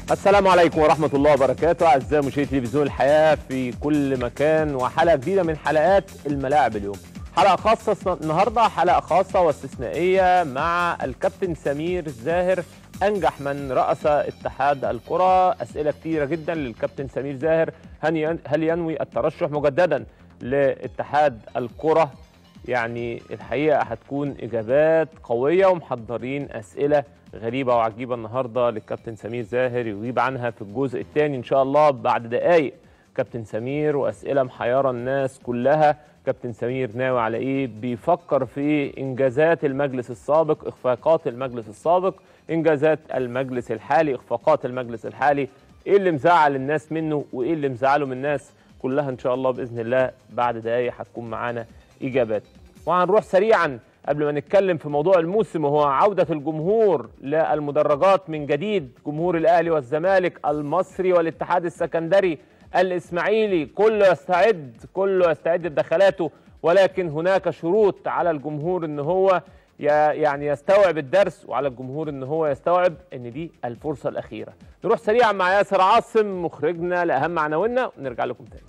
السلام عليكم ورحمة الله وبركاته أعزائي مشاهدي تلفزيون الحياة في كل مكان وحلقة جديدة من حلقات الملاعب اليوم حلقة خاصة النهاردة حلقة خاصة واستثنائية مع الكابتن سمير زاهر أنجح من رأس اتحاد الكرة أسئلة كتيرة جدا للكابتن سمير زاهر هل ينوي الترشح مجددا لاتحاد الكرة يعني الحقيقة هتكون إجابات قوية ومحضرين أسئلة غريبة وعجيبة النهاردة للكابتن سمير زاهر يغيب عنها في الجزء الثاني إن شاء الله بعد دقايق كابتن سمير وأسئلة محيرة الناس كلها كابتن سمير ناوي على إيه بيفكر في إنجازات المجلس السابق إخفاقات المجلس السابق إنجازات المجلس الحالي إخفاقات المجلس الحالي إيه اللي مزعل الناس منه وإيه اللي مزعله من الناس كلها إن شاء الله بإذن الله بعد دقايق هتكون معانا إجابات وهنروح سريعا قبل ما نتكلم في موضوع الموسم وهو عودة الجمهور للمدرجات من جديد جمهور الأهلي والزمالك المصري والاتحاد السكندري الإسماعيلي كله يستعد كله يستعد لدخلاته ولكن هناك شروط على الجمهور ان هو يعني يستوعب الدرس وعلى الجمهور ان هو يستوعب ان دي الفرصة الأخيرة نروح سريعا مع ياسر عاصم مخرجنا لأهم عناويننا ونرجع لكم تاني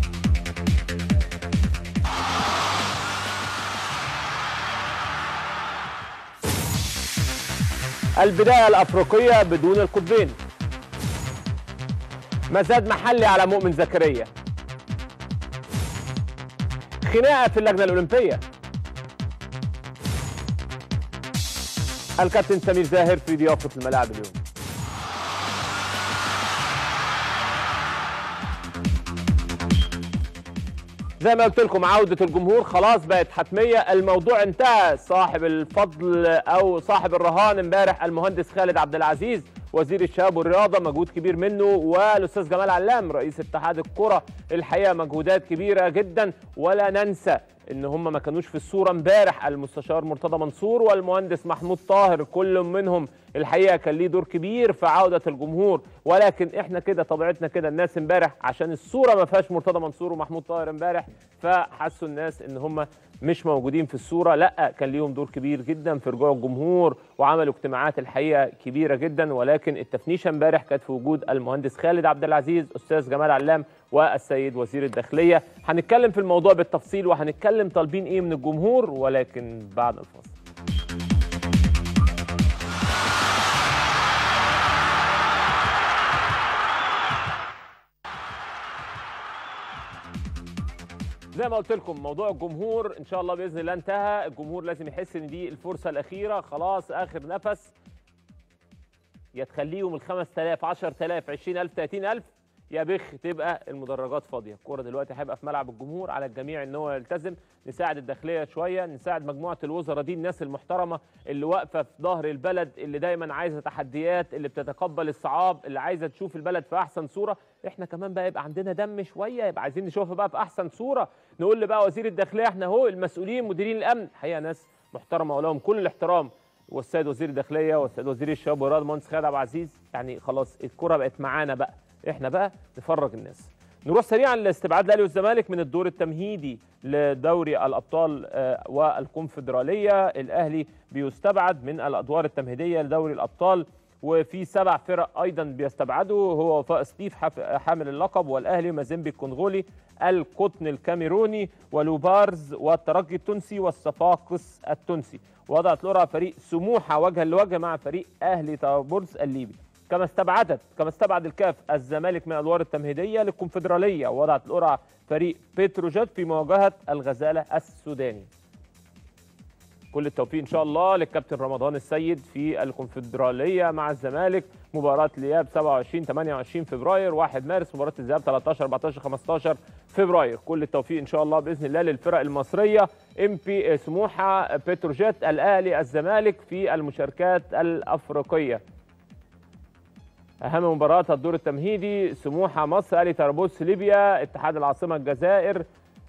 البداية الأفريقية بدون القطبين مزاد محلي على مؤمن زكريا خناقة في اللجنة الأولمبية الكابتن سمير زاهر في ضيافة الملاعب اليوم زي ما قلت لكم عودة الجمهور خلاص بقت حتمية الموضوع انتهى صاحب الفضل أو صاحب الرهان امبارح المهندس خالد عبد العزيز وزير الشباب والرياضة مجهود كبير منه والأستاذ جمال علام رئيس اتحاد الكرة الحقيقة مجهودات كبيرة جدا ولا ننسى ان هم ما كانوش في الصوره امبارح المستشار مرتضى منصور والمهندس محمود طاهر كل منهم الحقيقه كان ليه دور كبير في عوده الجمهور ولكن احنا كده طبيعتنا كده الناس امبارح عشان الصوره ما فيهاش مرتضى منصور ومحمود طاهر امبارح فحسوا الناس ان هم مش موجودين في الصوره لا كان ليهم دور كبير جدا في رجوع الجمهور وعملوا اجتماعات الحقيقه كبيره جدا ولكن التفنيشه امبارح كانت في وجود المهندس خالد عبد العزيز استاذ جمال علام والسيد وزير الداخليه هنتكلم في الموضوع بالتفصيل وهنتكلم طالبين ايه من الجمهور ولكن بعد الفاصل زي ما قلت لكم موضوع الجمهور ان شاء الله باذن الله انتهى الجمهور لازم يحس ان دي الفرصه الاخيره خلاص اخر نفس يا تخليهم ال 5000 10000 20000 30000 يا بخ تبقى المدرجات فاضيه الكوره دلوقتي هيبقى في ملعب الجمهور على الجميع ان هو يلتزم نساعد الداخليه شويه نساعد مجموعه الوزراء دي الناس المحترمه اللي واقفه في ظهر البلد اللي دايما عايزه تحديات اللي بتتقبل الصعاب اللي عايزه تشوف البلد في احسن صوره احنا كمان بقى يبقى عندنا دم شويه يبقى عايزين نشوفها بقى في احسن صوره نقول لبقى وزير الداخليه احنا اهو المسؤولين مديرين الامن حقيقه ناس محترمه ولهم كل الاحترام والسيد وزير الداخليه والسيد وزير الشباب والرياضه المهندس خالد عبد العزيز يعني خلاص الكره بقت معانا بقى احنا بقى نفرج الناس نروح سريعا لاستبعاد الاهلي والزمالك من الدور التمهيدي لدوري الابطال والكونفدراليه الاهلي بيستبعد من الادوار التمهيديه لدوري الابطال وفي سبع فرق ايضا بيستبعدوا هو وفاء ستيف حامل اللقب والاهلي مازيمبي الكونغولي القطن الكاميروني ولوبارز والترجي التونسي والصفاقس التونسي وضعت لورا فريق سموحه وجها لوجه مع فريق اهلي طرابلس الليبي كما استبعدت كما استبعد الكاف الزمالك من الادوار التمهيديه للكونفدراليه ووضعت القرعه فريق بتروجيت في مواجهه الغزاله السوداني. كل التوفيق ان شاء الله للكابتن رمضان السيد في الكونفدراليه مع الزمالك مباراه الاياب 27 28 فبراير 1 مارس مباراه الذهاب 13 14 15 فبراير كل التوفيق ان شاء الله باذن الله للفرق المصريه ام بي سموحه بتروجيت الاهلي الزمالك في المشاركات الافريقيه اهم مباريات الدور التمهيدي سموحه مصر اهلي طرابلس ليبيا اتحاد العاصمه الجزائر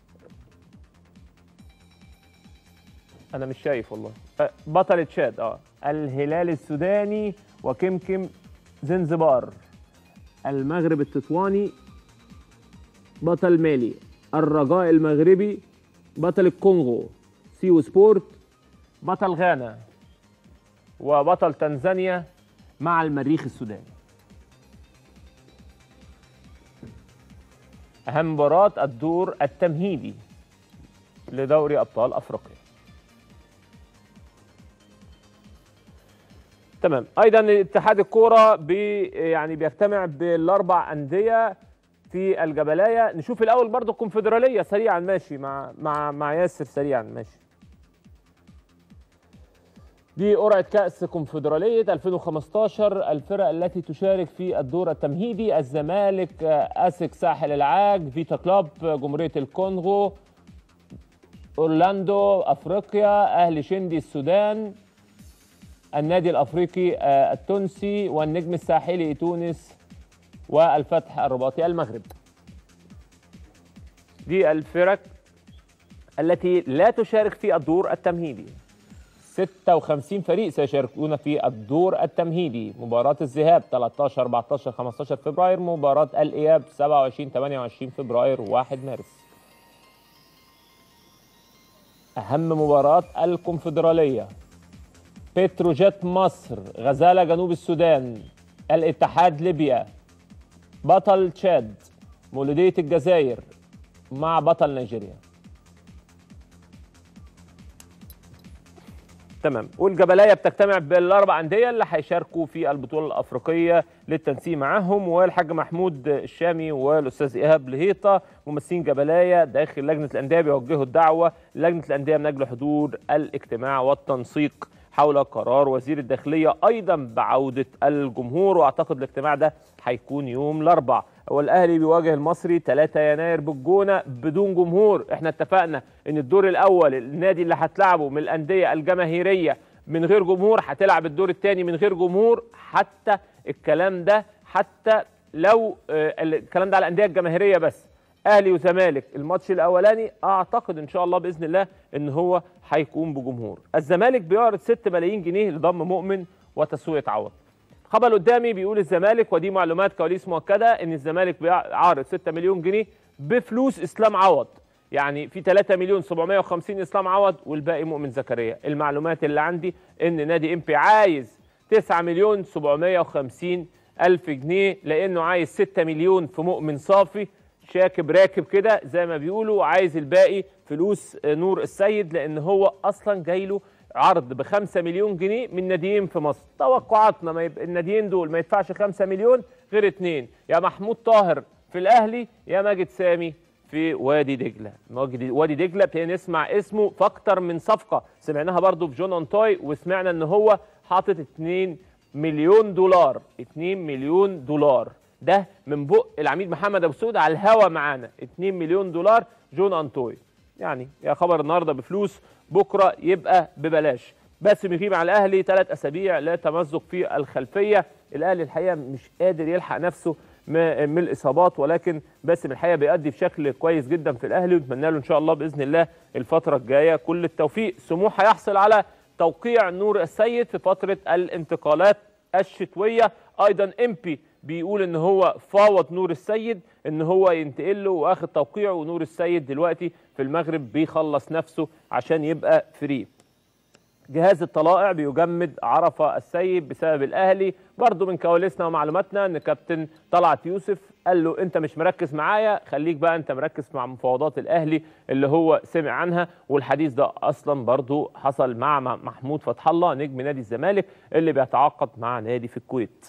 انا مش شايف والله بطل تشاد اه الهلال السوداني وكمكم زنزبار المغرب التطواني بطل مالي الرجاء المغربي بطل الكونغو سيو سبورت بطل غانا وبطل تنزانيا مع المريخ السوداني اهم مباراه الدور التمهيدي لدوري ابطال افريقيا تمام ايضا اتحاد الكوره بي يعني بيجتمع بالاربع انديه في الجبلايه نشوف الاول برضو الكونفدراليه سريعا ماشي مع مع مع ياسر سريعا ماشي دي قرعه كاس كونفدراليه 2015 الفرق التي تشارك في الدور التمهيدي الزمالك اسك ساحل العاج فيتا كلوب جمهوريه الكونغو اورلاندو افريقيا اهلي شندي السودان النادي الافريقي التونسي والنجم الساحلي تونس والفتح الرباطي المغرب دي الفرق التي لا تشارك في الدور التمهيدي 56 فريق سيشاركون في الدور التمهيدي مباراة الذهاب 13 14 15 فبراير مباراة الإياب 27 28 فبراير 1 مارس أهم مباراة الكونفدرالية بتروجيت مصر غزالة جنوب السودان الاتحاد ليبيا بطل تشاد مولودية الجزائر مع بطل نيجيريا تمام والجبلايه بتجتمع بالاربع انديه اللي هيشاركوا في البطوله الافريقيه للتنسيق معاهم والحاج محمود الشامي والاستاذ ايهاب لهيطه ممثلين جبلايه داخل لجنه الانديه بيوجهوا الدعوه لجنه الانديه من اجل حضور الاجتماع والتنسيق حول قرار وزير الداخليه ايضا بعوده الجمهور واعتقد الاجتماع ده هيكون يوم الاربعاء والاهلي بيواجه المصري 3 يناير بالجونه بدون جمهور احنا اتفقنا ان الدور الاول النادي اللي هتلعبه من الانديه الجماهيريه من غير جمهور هتلعب الدور الثاني من غير جمهور حتى الكلام ده حتى لو الكلام ده على الانديه الجماهيريه بس اهلي وزمالك الماتش الاولاني اعتقد ان شاء الله باذن الله ان هو هيكون بجمهور الزمالك بيعرض 6 ملايين جنيه لضم مؤمن وتسويه عوض خبر قدامي بيقول الزمالك ودي معلومات كواليس مؤكده ان الزمالك بيعرض 6 مليون جنيه بفلوس اسلام عوض يعني في 3 مليون 750 اسلام عوض والباقي مؤمن زكريا المعلومات اللي عندي ان نادي امبي عايز 9 مليون 750 الف جنيه لانه عايز 6 مليون في مؤمن صافي شاكب راكب كده زي ما بيقولوا عايز الباقي فلوس نور السيد لان هو اصلا جاي له عرض ب 5 مليون جنيه من ناديين في مصر توقعاتنا ما يبقى الناديين دول ما يدفعش 5 مليون غير اثنين يا محمود طاهر في الاهلي يا ماجد سامي في وادي دجله وادي دجله ابتدينا نسمع اسمه في اكتر من صفقه سمعناها برضو في جون اونتاي وسمعنا ان هو حاطط 2 مليون دولار 2 مليون دولار ده من بق العميد محمد ابو سعود على الهوا معانا 2 مليون دولار جون انتوي يعني يا خبر النهارده بفلوس بكره يبقى ببلاش بس بيغيب على الاهلي ثلاث اسابيع لا تمزق في الخلفيه الاهلي الحقيقه مش قادر يلحق نفسه من الاصابات ولكن باسم الحقيقه بيأدي بشكل كويس جدا في الاهلي ونتمنى له ان شاء الله باذن الله الفتره الجايه كل التوفيق سموحه يحصل على توقيع نور السيد في فتره الانتقالات الشتويه ايضا امبي بيقول ان هو فاوض نور السيد ان هو ينتقل له واخد توقيعه ونور السيد دلوقتي في المغرب بيخلص نفسه عشان يبقى فري جهاز الطلائع بيجمد عرفه السيد بسبب الاهلي برضه من كواليسنا ومعلوماتنا ان كابتن طلعت يوسف قال له انت مش مركز معايا خليك بقى انت مركز مع مفاوضات الاهلي اللي هو سمع عنها والحديث ده اصلا برضه حصل مع محمود فتح الله نجم نادي الزمالك اللي بيتعاقد مع نادي في الكويت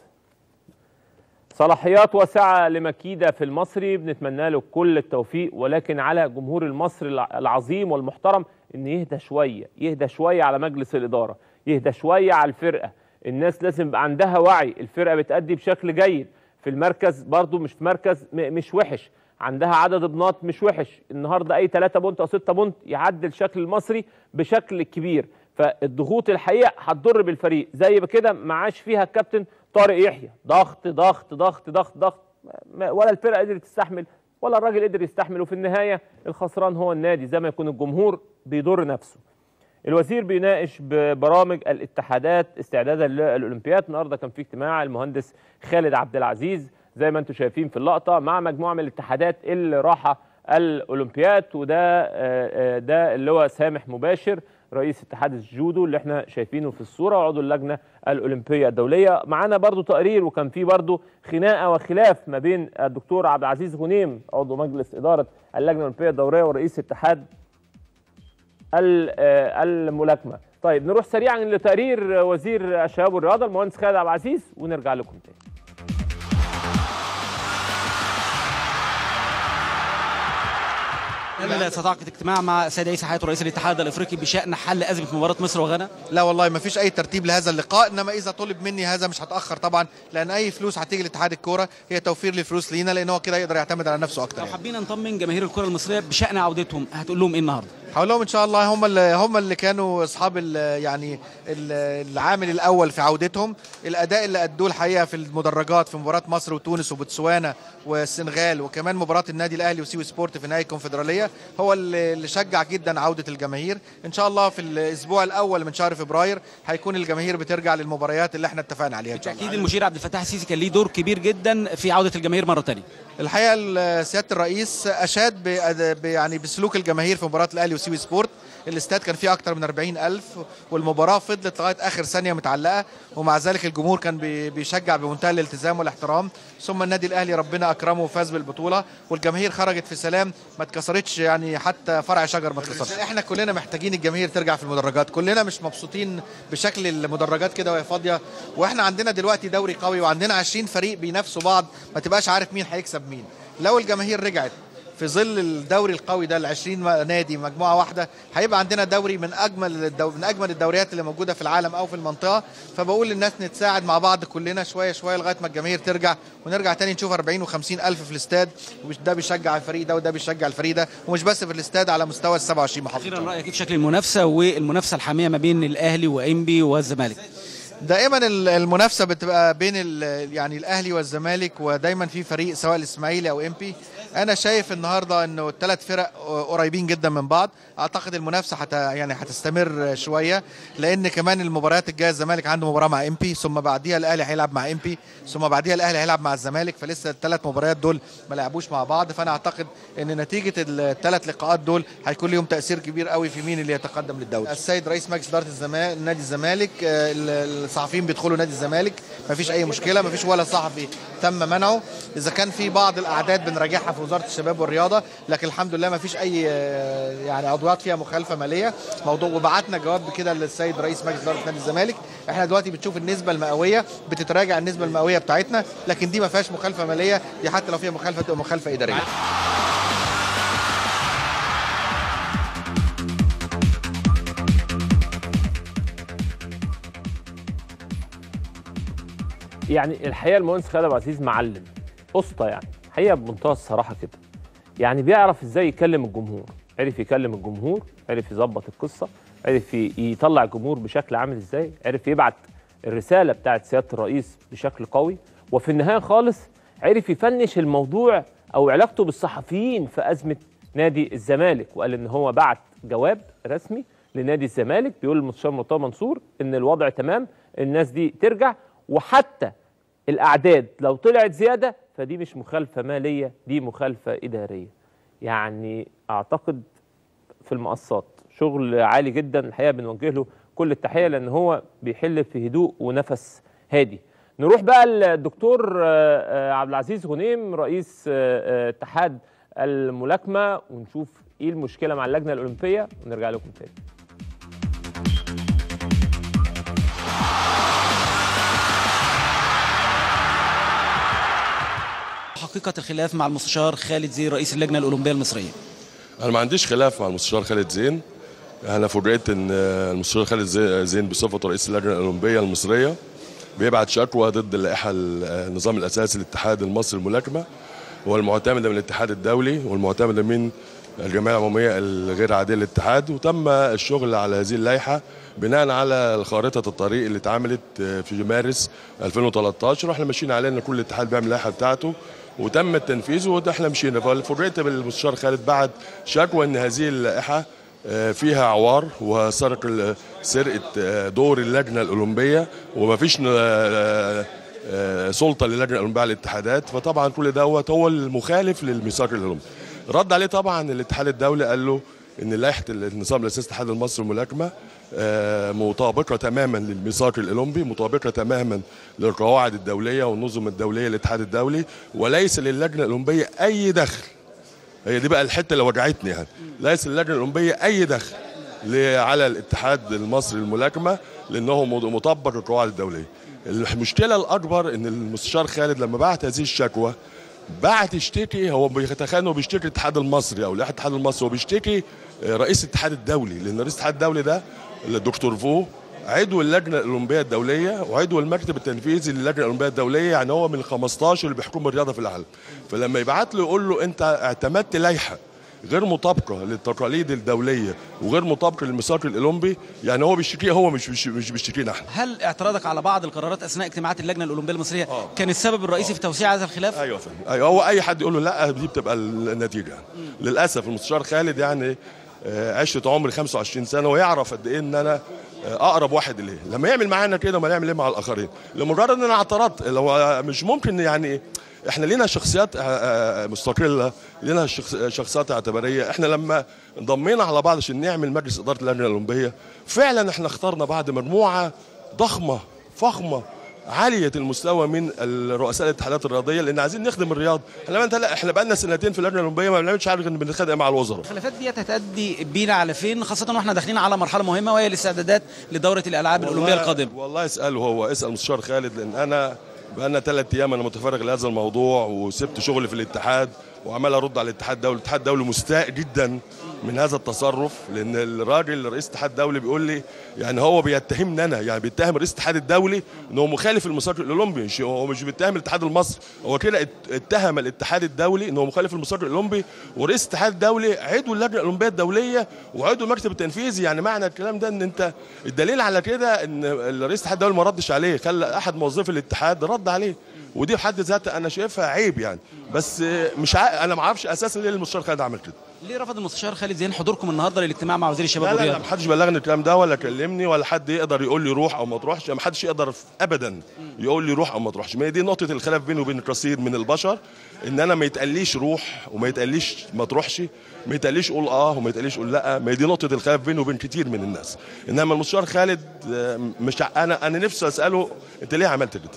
صلاحيات واسعة لمكيدة في المصري بنتمنى له كل التوفيق ولكن على جمهور المصري العظيم والمحترم ان يهدى شوية يهدى شوية على مجلس الإدارة يهدى شوية على الفرقة الناس لازم يبقى عندها وعي الفرقة بتأدي بشكل جيد في المركز برضو مش في مركز مش وحش عندها عدد بناط مش وحش النهارده اي 3 بونت او 6 بونت يعدل شكل المصري بشكل كبير فالضغوط الحقيقه هتضر بالفريق زي كده ما عاش فيها الكابتن طارق يحيى ضغط ضغط ضغط ضغط ضغط ولا الفرقه قدرت تستحمل ولا الراجل قدر يستحمل وفي النهايه الخسران هو النادي زي ما يكون الجمهور بيضر نفسه الوزير بيناقش ببرامج الاتحادات استعدادا للاولمبياد النهارده كان في اجتماع المهندس خالد عبد العزيز زي ما انتم شايفين في اللقطه مع مجموعه من الاتحادات اللي راحه الاولمبياد وده ده اللي هو سامح مباشر رئيس اتحاد الجودو اللي احنا شايفينه في الصوره وعضو اللجنه الاولمبيه الدوليه معانا برضو تقرير وكان في برضو خناقه وخلاف ما بين الدكتور عبد العزيز غنيم عضو مجلس اداره اللجنه الاولمبيه الدوليه ورئيس اتحاد الملاكمه طيب نروح سريعا لتقرير وزير الشباب والرياضه المهندس خالد عبد العزيز ونرجع لكم تاني هل ستعقد اجتماع مع السيد عيسى حياته رئيس الاتحاد الافريقي بشان حل ازمه مباراه مصر وغانا؟ لا والله ما فيش اي ترتيب لهذا اللقاء انما اذا طلب مني هذا مش هتاخر طبعا لان اي فلوس هتيجي لاتحاد الكوره هي توفير للفلوس لينا لان هو كده يقدر يعتمد على نفسه اكتر لو يعني. حبينا نطمن جماهير الكره المصريه بشان عودتهم هتقول لهم ايه النهارده؟ هقول لهم ان شاء الله هم اللي هم اللي كانوا اصحاب ال- يعني ال- العامل الاول في عودتهم الاداء اللي ادوه الحقيقه في المدرجات في مباراه مصر وتونس وبوتسوانا والسنغال وكمان مباراه النادي الاهلي وسيوي سبورت في نهائي الكونفدراليه هو اللي اللي شجع جدا عوده الجماهير ان شاء الله في الاسبوع الاول من شهر فبراير هيكون الجماهير بترجع للمباريات اللي احنا اتفقنا عليها ان شاء الله بالتاكيد المشير عبد الفتاح السيسي كان ليه دور كبير جدا في عوده الجماهير مره ثانيه الحقيقه ال- سياده الرئيس اشاد بأد- ب- يعني بسلوك الجماهير في مباراه الاهلي وسيوي سبورت الاستاد كان فيه اكتر من 40 الف والمباراه فضلت لغايه اخر ثانيه متعلقه ومع ذلك الجمهور كان بي- بيشجع بمنتهى الالتزام والاحترام ثم النادي الاهلي ربنا اكرمه وفاز بالبطوله والجماهير خرجت في سلام ما اتكسرتش يعني حتى فرع شجر ما اتكسرش احنا كلنا محتاجين الجماهير ترجع في المدرجات كلنا مش مبسوطين بشكل المدرجات كده وهي فاضيه واحنا عندنا دلوقتي دوري قوي وعندنا 20 فريق بينافسوا بعض ما تبقاش عارف مين هيكسب مين لو الجماهير رجعت في ظل الدوري القوي ده ال 20 نادي مجموعه واحده هيبقى عندنا دوري من اجمل الدو... من اجمل الدوريات اللي موجوده في العالم او في المنطقه فبقول للناس نتساعد مع بعض كلنا شويه شويه لغايه ما الجماهير ترجع ونرجع تاني نشوف 40 و50 الف في الاستاد وده بيشجع الفريق ده وده بيشجع الفريق ده ومش بس في الاستاد على مستوى ال 27 محافظه اخيرا رايك إيه في شكل المنافسه والمنافسه الحاميه ما بين الاهلي وانبي والزمالك دائما ال- المنافسه بتبقى بين ال- يعني الاهلي والزمالك ودايما في فريق سواء الاسماعيلي او امبي انا شايف النهارده انه الثلاث فرق قريبين جدا من بعض اعتقد المنافسه حت يعني هتستمر شويه لان كمان المباريات الجايه الزمالك عنده مباراه مع امبي ثم بعديها الاهلي هيلعب مع امبي ثم بعديها الاهلي هيلعب مع الزمالك فلسه الثلاث مباريات دول ما لعبوش مع بعض فانا اعتقد ان نتيجه الثلاث لقاءات دول هيكون لهم تاثير كبير قوي في مين اللي يتقدم للدوري السيد رئيس مجلس اداره الزمالك نادي الزمالك آه، ال- الصحفيين بيدخلوا نادي الزمالك ما فيش اي مشكله ما فيش ولا صحفي تم منعه اذا كان في بعض الاعداد بنراجعها في وزاره الشباب والرياضه لكن الحمد لله ما فيش اي آه، يعني عضويات فيها مخالفه ماليه موضوع وبعتنا جواب كده للسيد رئيس مجلس اداره نادي الزمالك احنا دلوقتي بنشوف النسبه المئويه بتتراجع النسبه المئويه بتاعتنا لكن دي ما فيهاش مخالفه ماليه دي حتى لو فيها مخالفه تبقى مخالفه اداريه يعني الحقيقه المهندس خالد عبد العزيز معلم اسطى يعني حقيقه بمنتهى الصراحه كده يعني بيعرف ازاي يكلم الجمهور عرف يكلم الجمهور عرف يظبط القصه عرف ي- يطلع الجمهور بشكل عامل ازاي عرف يبعت الرساله بتاعت سياده الرئيس بشكل قوي وفي النهايه خالص عرف يفنش الموضوع او علاقته بالصحفيين في ازمه نادي الزمالك وقال ان هو بعت جواب رسمي لنادي الزمالك بيقول للمستشار مرتضى منصور ان الوضع تمام الناس دي ترجع وحتى الاعداد لو طلعت زياده فدي مش مخالفه ماليه دي مخالفه اداريه يعني اعتقد في المقصات شغل عالي جدا الحقيقه بنوجه له كل التحيه لان هو بيحل في هدوء ونفس هادي نروح بقى للدكتور آه، آه، عبد العزيز غنيم رئيس آه، آه، اتحاد الملاكمه ونشوف ايه المشكله مع اللجنه الاولمبيه ونرجع لكم تاني حقيقه الخلاف مع المستشار خالد زين رئيس اللجنه الاولمبيه المصريه انا ما عنديش خلاف مع المستشار خالد زين انا فوجئت ان المستشار خالد زي- زين بصفته رئيس اللجنه الاولمبيه المصريه بيبعت شكوى ضد اللائحه ال- النظام الاساسي للاتحاد المصري للملاكمه والمعتمده من الاتحاد الدولي والمعتمده من الجمعيه العموميه الغير عاديه للاتحاد وتم الشغل على هذه اللائحه بناء على خارطه الطريق اللي اتعملت في مارس 2013 واحنا ماشيين على ان كل اتحاد بيعمل اللائحه بتاعته وتم التنفيذ وده احنا مشينا ففوجئت بالمستشار خالد بعد شكوى ان هذه اللائحه آه، فيها عوار وسرق ال- سرقه آه، دور اللجنه الاولمبيه ومفيش ن- آه، آه، سلطه للجنه الاولمبيه على الاتحادات فطبعا كل دوت هو المخالف للميثاق الاولمبي رد عليه طبعا الاتحاد الدولي قال له ان لائحه النظام الاساسي الاتحاد المصري للملاكمه آه، مطابقه تماما للميثاق الاولمبي مطابقه تماما للقواعد الدوليه والنظم الدوليه للاتحاد الدولي وليس للجنه الاولمبيه اي دخل هي دي بقى الحته اللي وجعتني يعني ليس للجنه الاولمبيه اي دخل ل- على الاتحاد المصري للملاكمه لانه مط- مطبق القواعد الدوليه المشكله الاكبر ان المستشار خالد لما بعت هذه الشكوى بعت يشتكي هو بيتخيل انه بيشتكي الاتحاد المصري او لائحه الاتحاد المصري هو بيشتكي آه، رئيس الاتحاد الدولي لان رئيس الاتحاد الدولي ده الدكتور فو عضو اللجنه الاولمبيه الدوليه وعضو المكتب التنفيذي للجنه الاولمبيه الدوليه يعني هو من ال 15 اللي بيحكموا الرياضه في العالم فلما يبعت له يقول له انت اعتمدت لائحه غير مطابقه للتقاليد الدوليه وغير مطابقه للميثاق الاولمبي يعني هو بيشتكيه هو مش مش مش بيشتكينا احنا هل اعتراضك على بعض القرارات اثناء اجتماعات اللجنه الاولمبيه المصريه آه. كان السبب الرئيسي في توسيع هذا الخلاف؟ ايوه فاهم ايوه هو اي حد يقول له لا دي بتبقى النتيجه يعني. للاسف المستشار خالد يعني آه، عشت عمري 25 سنه ويعرف قد ايه ان انا آه، اقرب واحد اليه لما يعمل معانا كده ما يعمل ايه مع الاخرين لمجرد ان انا اعترضت لو آه، مش ممكن يعني احنا لينا شخصيات آه، آه، مستقله لينا شخص- شخصيات اعتباريه احنا لما انضمينا على بعض عشان نعمل مجلس اداره اللجنه الاولمبيه فعلا احنا اخترنا بعد مجموعه ضخمه فخمه عاليه المستوى من الرؤساء الاتحادات الرياضيه لان عايزين نخدم الرياضه احنا انت لا احنا بقالنا سنتين في اللجنه الاولمبيه ما بنعملش حاجه غير بنتخانق مع الوزراء الخلافات دي هتؤدي بينا على فين خاصه واحنا داخلين على مرحله مهمه وهي الاستعدادات لدوره الالعاب الاولمبيه والله- القادمه والله اساله هو اسال مستشار خالد لان انا بقالنا ثلاث ايام انا متفرغ لهذا الموضوع وسبت شغلي في الاتحاد وعمال ارد على الاتحاد الدولي الاتحاد الدولي مستاء جدا من هذا التصرف لان الراجل رئيس الاتحاد الدولي بيقول لي يعني هو بيتهمني انا يعني بيتهم رئيس الاتحاد الدولي انه مخالف الميثاق الاولمبي مش هو مش بيتهم الاتحاد المصري هو كده ات- اتهم الاتحاد الدولي انه مخالف الميثاق الاولمبي ورئيس الاتحاد الدولي عضو اللجنه الاولمبيه الدوليه وعضو المكتب التنفيذي يعني معنى الكلام ده ان انت الدليل على كده ان رئيس الاتحاد الدولي ما ردش عليه خلى احد موظفي الاتحاد رد عليه ودي بحد ذاتها انا شايفها عيب يعني بس مش ع... انا ما اعرفش اساسا ليه المستشار خالد عمل كده ليه رفض المستشار خالد زين حضوركم النهارده للاجتماع مع وزير الشباب لا لا, لا والرياضه محدش بلغني الكلام ده ولا كلمني ولا حد يقدر يقول لي روح او ما تروحش ما حدش يقدر ابدا يقول لي روح او ما تروحش ما هي دي نقطه الخلاف بيني وبين كثير من البشر ان انا ما يتقاليش روح وما يتقاليش ما تروحش ما يتقاليش قول اه وما يتقاليش قول لا ما هي دي نقطه الخلاف بيني وبين كتير من الناس انما المستشار خالد آه، مش ع- انا انا نفسي اساله انت ليه عملت كده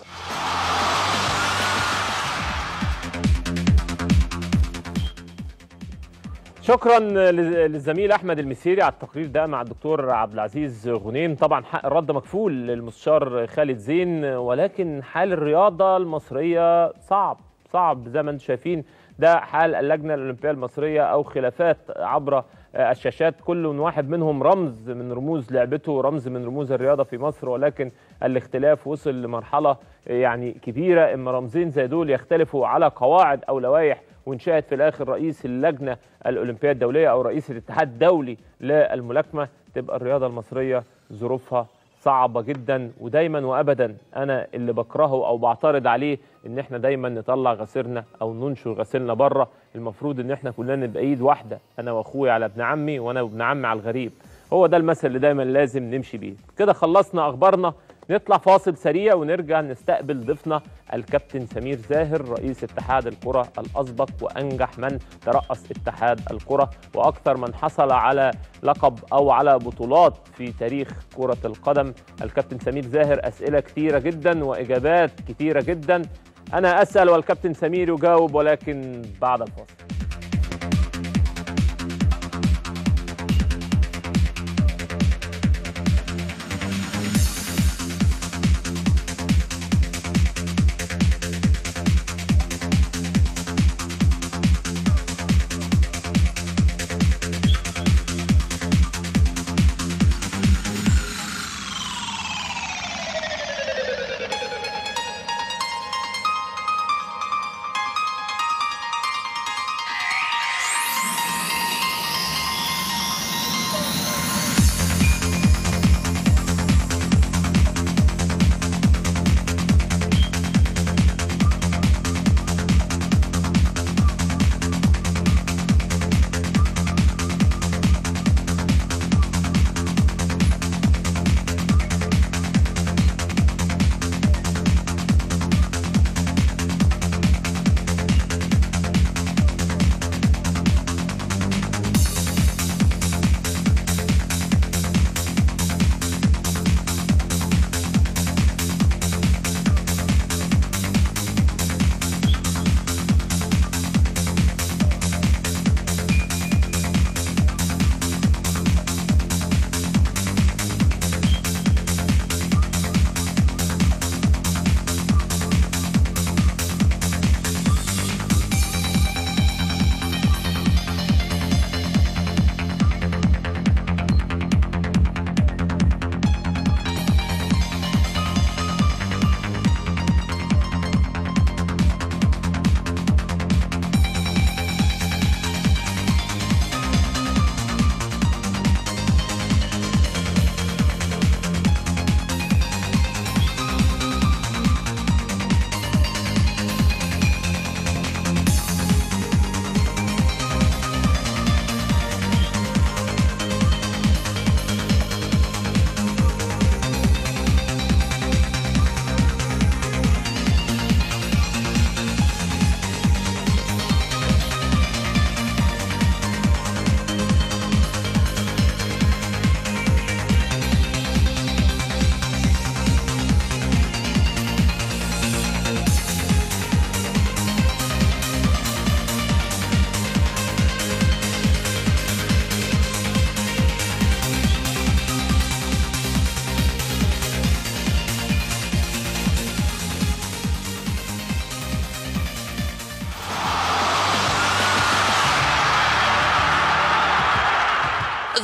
شكرا لل- للزميل احمد المسيري على التقرير ده مع الدكتور عبد العزيز غنيم طبعا حق الرد مكفول للمستشار خالد زين ولكن حال الرياضه المصريه صعب صعب زي ما انتم شايفين ده حال اللجنه الاولمبيه المصريه او خلافات عبر آه، الشاشات كل واحد منهم رمز من رموز لعبته رمز من رموز الرياضه في مصر ولكن الاختلاف وصل لمرحله آه، يعني كبيره اما رمزين زي دول يختلفوا على قواعد او لوائح وانشأت في الاخر رئيس اللجنه الاولمبيه الدوليه او رئيس الاتحاد الدولي للملاكمه تبقى الرياضه المصريه ظروفها صعبه جدا ودايما وابدا انا اللي بكرهه او بعترض عليه ان احنا دايما نطلع غسيرنا او ننشر غسيلنا بره المفروض ان احنا كلنا نبقى ايد واحده انا واخويا على ابن عمي وانا وابن عمي على الغريب هو ده المثل اللي دايما لازم نمشي بيه كده خلصنا اخبارنا نطلع فاصل سريع ونرجع نستقبل ضيفنا الكابتن سمير زاهر رئيس اتحاد الكرة الأسبق وأنجح من ترأس اتحاد الكرة وأكثر من حصل على لقب أو على بطولات في تاريخ كرة القدم الكابتن سمير زاهر أسئلة كثيرة جدا وإجابات كثيرة جدا أنا أسأل والكابتن سمير يجاوب ولكن بعد الفاصل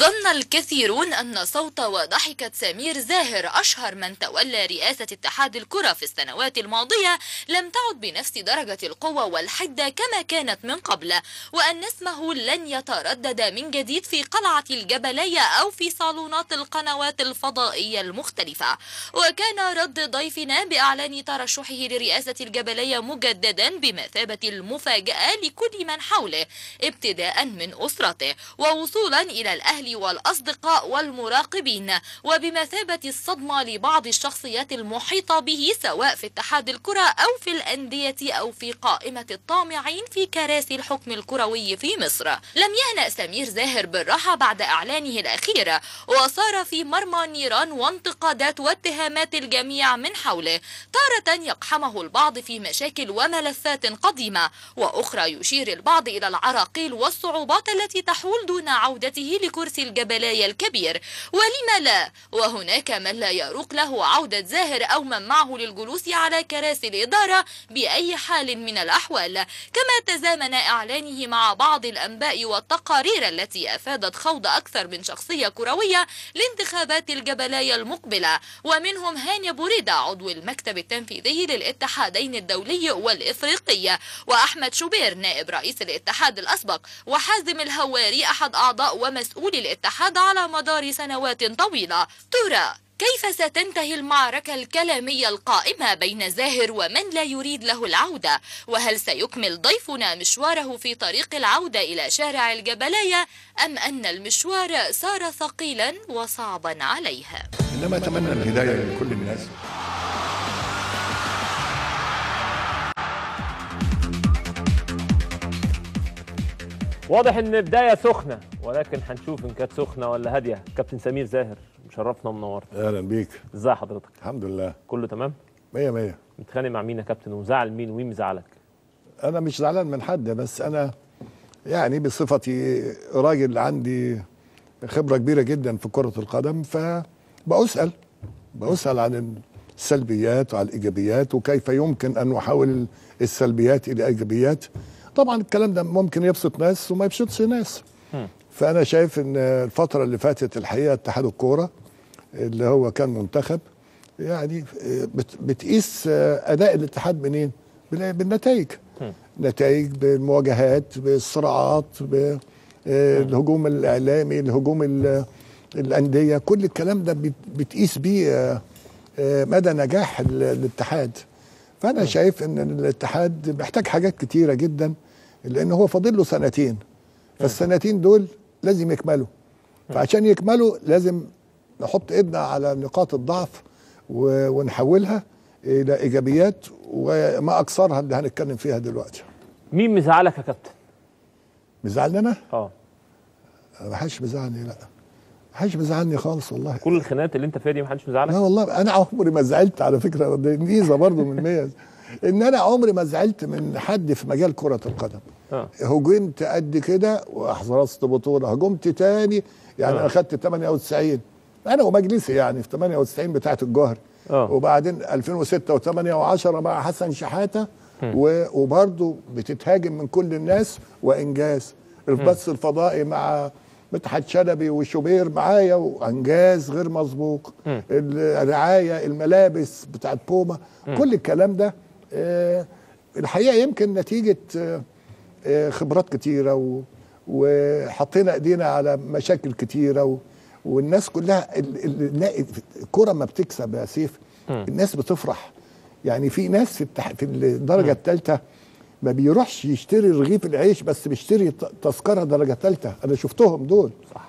ظن الكثيرون أن صوت وضحكة سمير زاهر أشهر من تولى رئاسة اتحاد الكرة في السنوات الماضية لم تعد بنفس درجة القوة والحدة كما كانت من قبل وأن اسمه لن يتردد من جديد في قلعة الجبلية أو في صالونات القنوات الفضائية المختلفة وكان رد ضيفنا بإعلان ترشحه لرئاسة الجبلية مجددا بمثابة المفاجأة لكل من حوله ابتداء من أسرته ووصولا إلى الأهل والأصدقاء والمراقبين وبمثابة الصدمة لبعض الشخصيات المحيطة به سواء في اتحاد الكرة أو في الأندية أو في قائمة الطامعين في كراسي الحكم الكروي في مصر لم يهنأ سمير زاهر بالراحة بعد إعلانه الأخير وصار في مرمى النيران وانتقادات واتهامات الجميع من حوله تارة يقحمه البعض في مشاكل وملفات قديمة وأخرى يشير البعض إلى العراقيل والصعوبات التي تحول دون عودته لكرسي الجبلاية الكبير ولم لا وهناك من لا يروق له عودة زاهر أو من معه للجلوس على كراسي الإدارة بأي حال من الأحوال كما تزامن إعلانه مع بعض الأنباء والتقارير التي أفادت خوض أكثر من شخصية كروية لانتخابات الجبلاية المقبلة ومنهم هاني بوريدة عضو المكتب التنفيذي للاتحادين الدولي والإفريقي وأحمد شوبير نائب رئيس الاتحاد الأسبق وحازم الهواري أحد أعضاء ومسؤولي الاتحاد على مدار سنوات طويلة ترى كيف ستنتهي المعركة الكلامية القائمة بين زاهر ومن لا يريد له العودة وهل سيكمل ضيفنا مشواره في طريق العودة إلى شارع الجبلية أم أن المشوار صار ثقيلا وصعبا عليه انما اتمنى الهدايه لكل الناس واضح ان بدايه سخنه ولكن هنشوف ان كانت سخنه ولا هاديه كابتن سمير زاهر مشرفنا ومنورنا اهلا بيك ازي حضرتك الحمد لله كله تمام مية مية متخانق مع مين يا كابتن ومزعل مين ومين مزعلك انا مش زعلان من حد بس انا يعني بصفتي راجل عندي خبره كبيره جدا في كره القدم فبسال بسال عن السلبيات وعن الايجابيات وكيف يمكن ان احول السلبيات الى ايجابيات طبعا الكلام ده ممكن يبسط ناس وما يبسطش ناس فانا شايف ان الفتره اللي فاتت الحقيقه اتحاد الكوره اللي هو كان منتخب يعني بت- بتقيس اداء الاتحاد منين بال- بالنتائج نتائج بالمواجهات بالصراعات بالهجوم الاعلامي الهجوم ال- الانديه كل الكلام ده بت- بتقيس بيه آه، آه، مدى نجاح ال- الاتحاد فانا شايف ان الاتحاد محتاج حاجات كتيره جدا لان هو فاضل له سنتين فالسنتين دول لازم يكملوا فعشان يكملوا لازم نحط ايدنا على نقاط الضعف و- ونحولها الى ايجابيات وما اكثرها اللي هنتكلم فيها دلوقتي مين مزعلك يا كابتن مزعلني انا؟ اه أنا ما حدش مزعلني لا ما حدش مزعلني خالص والله كل الخناقات اللي انت فيها دي محدش لا مزعلك والله انا عمري ما زعلت على فكره دي ميزه برضه من ميز ان انا عمري ما زعلت من حد في مجال كره القدم اه هجمت قد كده واحرزت بطوله هجمت تاني يعني آه. انا خدت 98 انا ومجلسي يعني في 98 بتاعه الجوهر آه. وبعدين 2006 و8 و10 مع حسن شحاته و- وبرضه بتتهاجم من كل الناس وانجاز البث الفضائي مع مدحت شلبي وشوبير معايا وانجاز غير مسبوق الرعايه الملابس بتاعت بوما كل الكلام ده آه، الحقيقه يمكن نتيجه آه، آه، خبرات كتيره و وحطينا ايدينا على مشاكل كتيره و والناس كلها ال- ال- ال- الكره ما بتكسب يا سيف الناس بتفرح يعني في ناس في التح... في الدرجه الثالثه ما بيروحش يشتري رغيف العيش بس بيشتري ت- تذكره درجه ثالثه انا شفتهم دول صح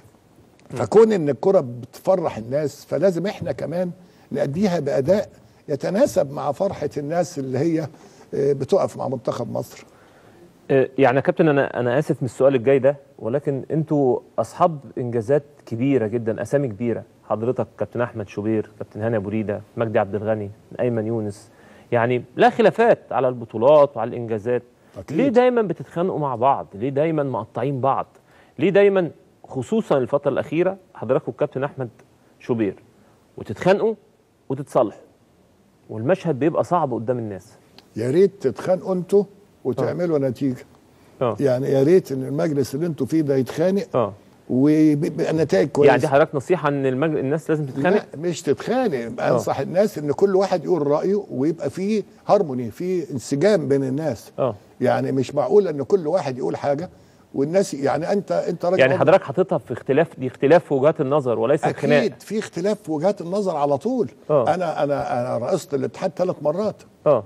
فكون ان الكره بتفرح الناس فلازم احنا كمان نأديها باداء يتناسب مع فرحه الناس اللي هي آه، بتقف مع منتخب مصر آه، يعني يا كابتن انا انا اسف من السؤال الجاي ده ولكن انتوا اصحاب انجازات كبيره جدا اسامي كبيره حضرتك كابتن احمد شوبير كابتن هاني ابو ريده مجدي عبد الغني ايمن يونس يعني لا خلافات على البطولات وعلى الانجازات أكيد. ليه دايما بتتخانقوا مع بعض ليه دايما مقطعين بعض ليه دايما خصوصا الفتره الاخيره حضرتك والكابتن احمد شوبير وتتخانقوا وتتصالحوا والمشهد بيبقى صعب قدام الناس يا ريت تتخانقوا انتوا وتعملوا نتيجه اه يعني يا ريت ان المجلس اللي انتوا فيه ده يتخانق اه وبيبقى نتائج كويسه يعني دي حضرتك نصيحه ان المج... الناس لازم تتخانق لا مش تتخانق انصح الناس ان كل واحد يقول رايه ويبقى فيه هارموني في انسجام بين الناس اه يعني مش معقول ان كل واحد يقول حاجه والناس يعني انت انت راجل يعني عمرك- حضرتك حاططها في اختلاف دي اختلاف في وجهات النظر وليس خناق اكيد في اختلاف في وجهات النظر على طول آه. انا انا انا رئست الاتحاد ثلاث مرات اه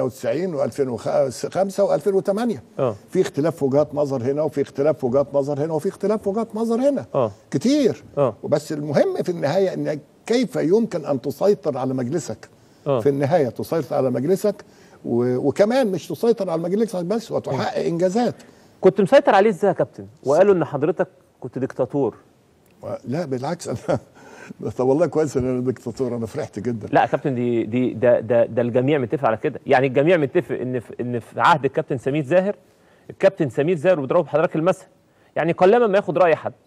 98 و2005 و2008 اه في اختلاف في وجهات نظر هنا وفي اختلاف في وجهات نظر هنا وفي اختلاف في وجهات نظر هنا اه كتير اه وبس المهم في النهايه ان كيف يمكن ان تسيطر على مجلسك اه في النهايه تسيطر على مجلسك و... وكمان مش تسيطر على مجلسك بس وتحقق انجازات كنت مسيطر عليه ازاي يا كابتن وقالوا ان حضرتك كنت ديكتاتور و- لا بالعكس انا طب والله كويس ان انا دكتاتور انا فرحت جدا لا يا كابتن دي دي ده ده ده الجميع متفق على كده يعني الجميع متفق ان في ان في عهد الكابتن سمير زاهر الكابتن سمير زاهر بيضرب حضرتك المثل يعني قلما ما ياخد راي حد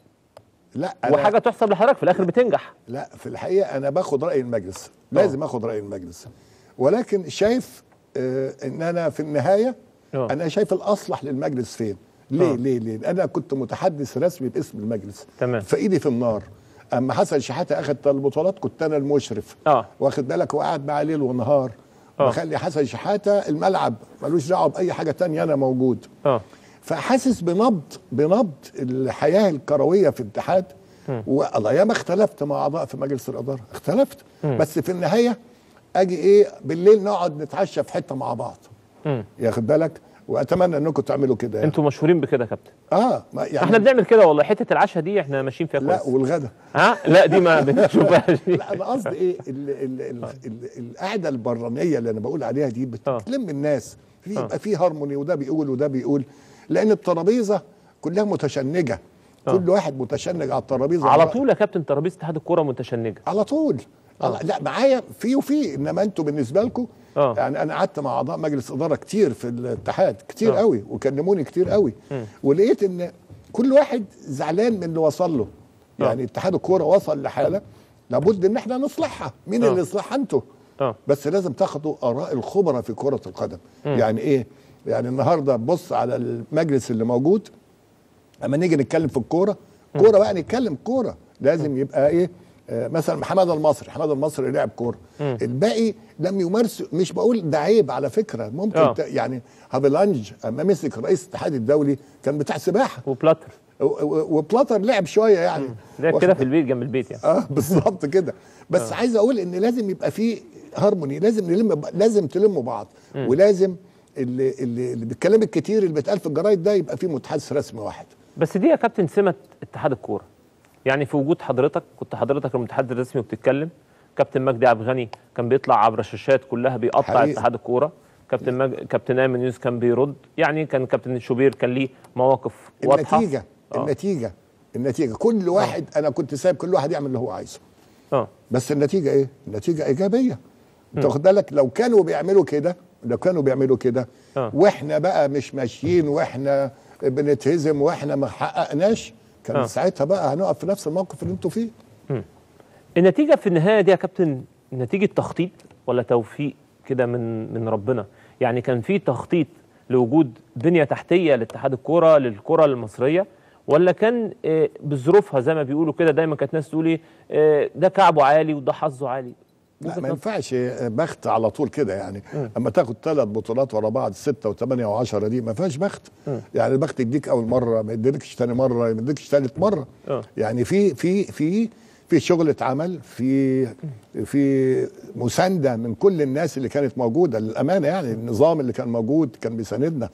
لا أنا وحاجه تحسب لحضرتك في الاخر بتنجح لا في الحقيقه انا باخد راي المجلس لازم اخد راي المجلس ولكن شايف آه ان انا في النهايه آه. انا شايف الاصلح للمجلس فين ليه آه. ليه ليه انا كنت متحدث رسمي باسم المجلس تمام. فايدي في النار اما حسن شحاته اخذ البطولات كنت انا المشرف اه واخد بالك وقاعد معاه ليل ونهار آه. بخلي حسن شحاته الملعب ملوش دعوه باي حاجه تانية انا موجود اه فحاسس بنبض بنبض الحياه الكرويه في الاتحاد والله ياما اختلفت مع اعضاء في مجلس الاداره اختلفت بس في النهايه اجي ايه بالليل نقعد نتعشى في حته مع بعض مم. ياخد بالك واتمنى انكم تعملوا كده يعني. انتوا مشهورين بكده يا كابتن اه ما يعني احنا بنعمل كده والله حته العشاء دي احنا ماشيين فيها لا كويس والغدا ها لا دي ما بنشوفهاش دي. لا انا قصدي ايه ال ال ال ال القعده البرانيه اللي انا بقول عليها دي بتلم الناس في يبقى في هارموني وده بيقول وده بيقول لان الترابيزه كلها متشنجه كل واحد متشنج على الترابيزه على برأيه. طول يا كابتن ترابيزه اتحاد الكوره متشنجه على طول على لا معايا في وفي انما انتوا بالنسبه لكم آه. يعني انا قعدت مع اعضاء مجلس اداره كتير في الاتحاد كتير آه. قوي وكلموني كتير قوي ولقيت ان كل واحد زعلان من اللي وصل له آه. يعني اتحاد الكوره وصل لحاله لابد ان احنا نصلحها مين آه. اللي يصلحها انتوا اه بس لازم تاخدوا اراء الخبراء في كره القدم يعني ايه يعني النهارده بص على المجلس اللي موجود اما نيجي نتكلم في الكوره كوره بقى نتكلم كوره لازم يبقى ايه آه مثلا محمد المصري محمد المصري لعب كوره الباقي لم يمارس مش بقول ده عيب على فكره ممكن آه. ت- يعني هافيلانج اما مسك رئيس الاتحاد الدولي كان بتاع سباحه وبلاتر و- و- وبلاتر لعب شويه يعني لعب واخد كده في البيت جنب البيت يعني اه بالظبط كده بس آه. عايز اقول ان لازم يبقى في هارموني لازم نلم لازم تلموا بعض ولازم اللي اللي, اللي بالكلام الكتير اللي بيتقال في الجرايد ده يبقى في متحدث رسمي واحد بس دي يا كابتن سمه اتحاد الكوره يعني في وجود حضرتك كنت حضرتك المتحدث الرسمي وبتتكلم كابتن مجدي عبد الغني كان بيطلع عبر الشاشات كلها بيقطع حقيقي. اتحاد الكوره كابتن مج... كابتن ايمن يونس كان بيرد يعني كان كابتن شوبير كان ليه مواقف واضحه النتيجه آه. النتيجه النتيجه كل واحد انا كنت سايب كل واحد يعمل اللي هو عايزه اه بس النتيجه ايه النتيجه ايجابيه انت واخد بالك لو كانوا بيعملوا كده لو كانوا بيعملوا كده آه. واحنا بقى مش ماشيين واحنا بنتهزم واحنا ما حققناش كان آه. ساعتها بقى هنقف في نفس الموقف اللي انتوا فيه النتيجه في النهايه دي يا كابتن نتيجه تخطيط ولا توفيق كده من من ربنا يعني كان في تخطيط لوجود بنيه تحتيه لاتحاد الكوره للكره المصريه ولا كان آه، بظروفها زي ما بيقولوا كده دايما كانت ناس تقول ايه آه، ده كعبه عالي وده حظه عالي لا وجهة ما نظر. ينفعش بخت على طول كده يعني اما تاخد ثلاث بطولات ورا بعض ستة وثمانية وعشرة دي ما فيهاش بخت يعني البخت يديك اول مرة ما يديكش ثاني مرة ما يديكش ثالث مرة آه. يعني في في في في شغل اتعمل في في مسانده من كل الناس اللي كانت موجوده للامانه يعني النظام اللي كان موجود كان بيساندنا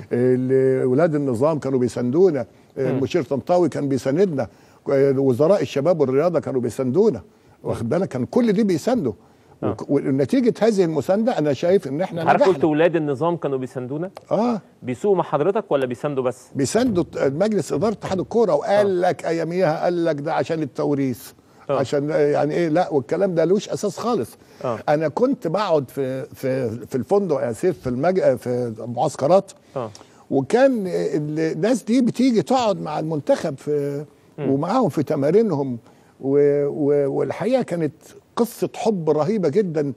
ال- ولاد النظام كانوا بيساندونا المشير طنطاوي كان بيساندنا وزراء الشباب والرياضه كانوا بيساندونا واخد بالك كان كل دي بيساندوا وك- ونتيجه هذه المسانده انا شايف ان احنا حضرتك قلت نجحنا ولاد النظام كانوا بيساندونا اه بيسوقوا مع حضرتك ولا بيساندوا بس بيساندوا مجلس اداره اتحاد الكوره وقال لك اياميها قال لك ده عشان التوريث آه. عشان يعني ايه لا والكلام ده لوش اساس خالص آه. انا كنت بقعد في في في الفندق يا سيف في المج... في المعسكرات اه وكان الناس دي بتيجي تقعد مع المنتخب في ومعاهم في تمارينهم و... و... والحقيقه كانت قصه حب رهيبه جدا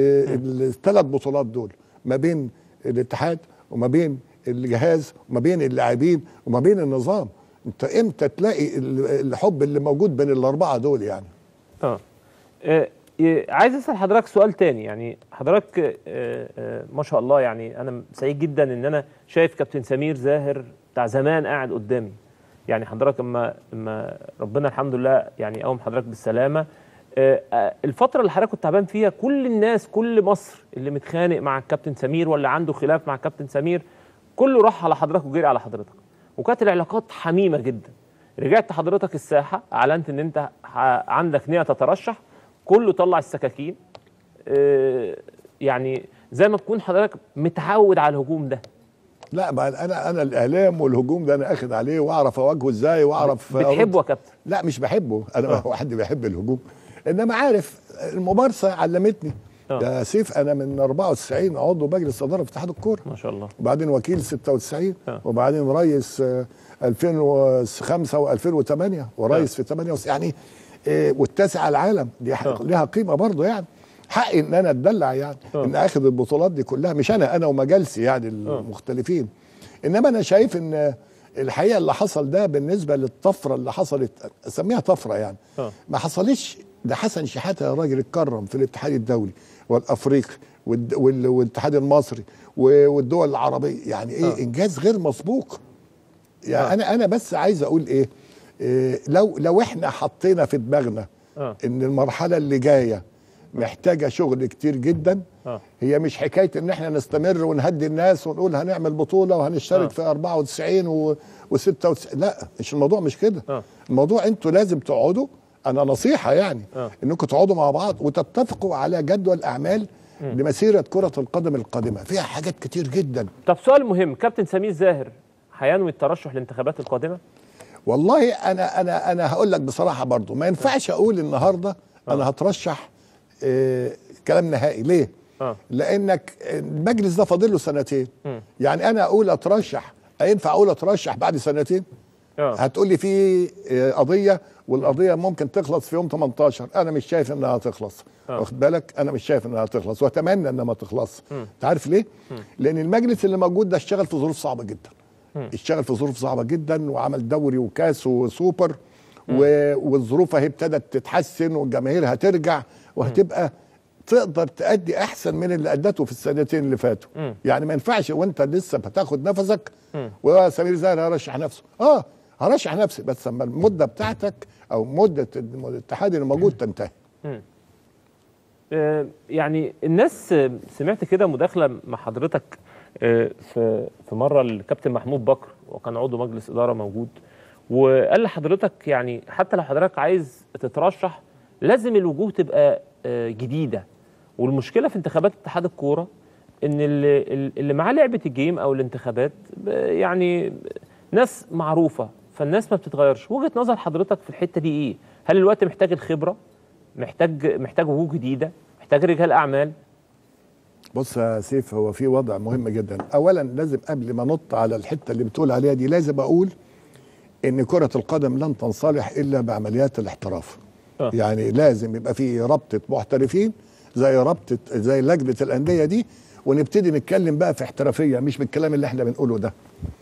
الثلاث بطولات دول ما بين الاتحاد وما بين الجهاز وما بين اللاعبين وما بين النظام انت امتى تلاقي ال- الحب اللي موجود بين الاربعه دول يعني اه آه، آه، عايز اسال حضرتك سؤال تاني يعني حضرتك آه، آه، ما شاء الله يعني انا سعيد جدا ان انا شايف كابتن سمير زاهر بتاع زمان قاعد قدامي يعني حضرتك اما اما ربنا الحمد لله يعني قوم حضرتك بالسلامه آه، آه، الفتره اللي حضرتك كنت تعبان فيها كل الناس كل مصر اللي متخانق مع الكابتن سمير ولا عنده خلاف مع الكابتن سمير كله راح على حضرتك وجري على حضرتك وكانت العلاقات حميمه جدا رجعت حضرتك الساحه اعلنت ان انت ح- عندك نيه تترشح كله طلع السكاكين آه، يعني زي ما تكون حضرتك متعود على الهجوم ده لا ما انا انا الاعلام والهجوم ده انا اخد عليه واعرف اواجهه ازاي واعرف أرد. بتحبه يا كابتن لا مش بحبه انا واحد بيحب الهجوم انما عارف الممارسه علمتني آه. يا سيف انا من 94 عضو مجلس اداره في اتحاد الكوره ما شاء الله وبعدين وكيل 96 آه. وبعدين رئيس آه، 2005 و2008 ورئيس في 98 يعني آه، والتاسع على العالم دي ح- آه. ليها قيمه برضه يعني حقي ان انا اتدلع يعني آه. ان اخد البطولات دي كلها مش انا انا ومجالسي يعني المختلفين انما انا شايف ان الحقيقه اللي حصل ده بالنسبه للطفره اللي حصلت اسميها طفره يعني آه. ما حصلش ده حسن شحاته يا راجل اتكرم في الاتحاد الدولي والافريقي والد- وال- والاتحاد المصري و- والدول العربيه يعني ايه آه. آه. انجاز غير مسبوق يعني آه. آه. انا انا بس عايز اقول ايه, إيه لو لو احنا حطينا في دماغنا آه. ان المرحله اللي جايه محتاجه شغل كتير جدا آه. هي مش حكايه ان احنا نستمر ونهدي الناس ونقول هنعمل بطوله وهنشترك آه. في 94 و و96 لا مش الموضوع مش كده آه. الموضوع انتوا لازم تقعدوا انا نصيحه يعني آه. انكم تقعدوا مع بعض وتتفقوا على جدول اعمال لمسيره كره القدم القادمه فيها حاجات كتير جدا طب سؤال مهم كابتن سمير زاهر هينوي الترشح للانتخابات القادمه والله انا انا انا هقول لك بصراحه برضو ما ينفعش اقول النهارده انا هترشح آه كلام نهائي ليه اه لانك المجلس ده فاضل له سنتين مم. يعني انا اقول اترشح ينفع اقول اترشح بعد سنتين اه هتقول لي في آه، قضيه والقضيه ممكن تخلص في يوم 18 انا مش شايف انها هتخلص آه. واخد بالك انا مش شايف انها هتخلص واتمنى انها ما تخلص انت عارف ليه لان المجلس اللي موجود ده اشتغل في ظروف صعبه جدا اشتغل في ظروف صعبه جدا وعمل دوري وكاس وسوبر و- والظروف اهي ابتدت تتحسن والجماهير هترجع وهتبقى تقدر تأدي احسن من اللي ادته في السنتين اللي فاتوا مم. يعني ما ينفعش وانت لسه بتاخد نفسك وسمير زاهر هرشح نفسه اه هرشح نفسي بس اما المده بتاعتك او مده الاتحاد اللي موجود تنتهي آه، يعني الناس آه، سمعت كده مداخله مع حضرتك آه، في في مره الكابتن محمود بكر وكان عضو مجلس اداره موجود وقال لحضرتك يعني حتى لو حضرتك عايز تترشح لازم الوجوه تبقى آه، جديده والمشكله في انتخابات اتحاد الكوره ان اللي, اللي معاه لعبه الجيم او الانتخابات ب- يعني ناس معروفه فالناس ما بتتغيرش وجهه نظر حضرتك في الحته دي ايه هل الوقت محتاج الخبره محتاج محتاج وجوه جديده محتاج رجال اعمال بص يا سيف هو في وضع مهم جدا اولا لازم قبل ما نط على الحته اللي بتقول عليها دي لازم اقول ان كره القدم لن تنصلح الا بعمليات الاحتراف آه. يعني لازم يبقى في رابطه محترفين زي رابطه زي لجنه الانديه دي ونبتدي نتكلم بقى في احترافيه مش بالكلام اللي احنا بنقوله ده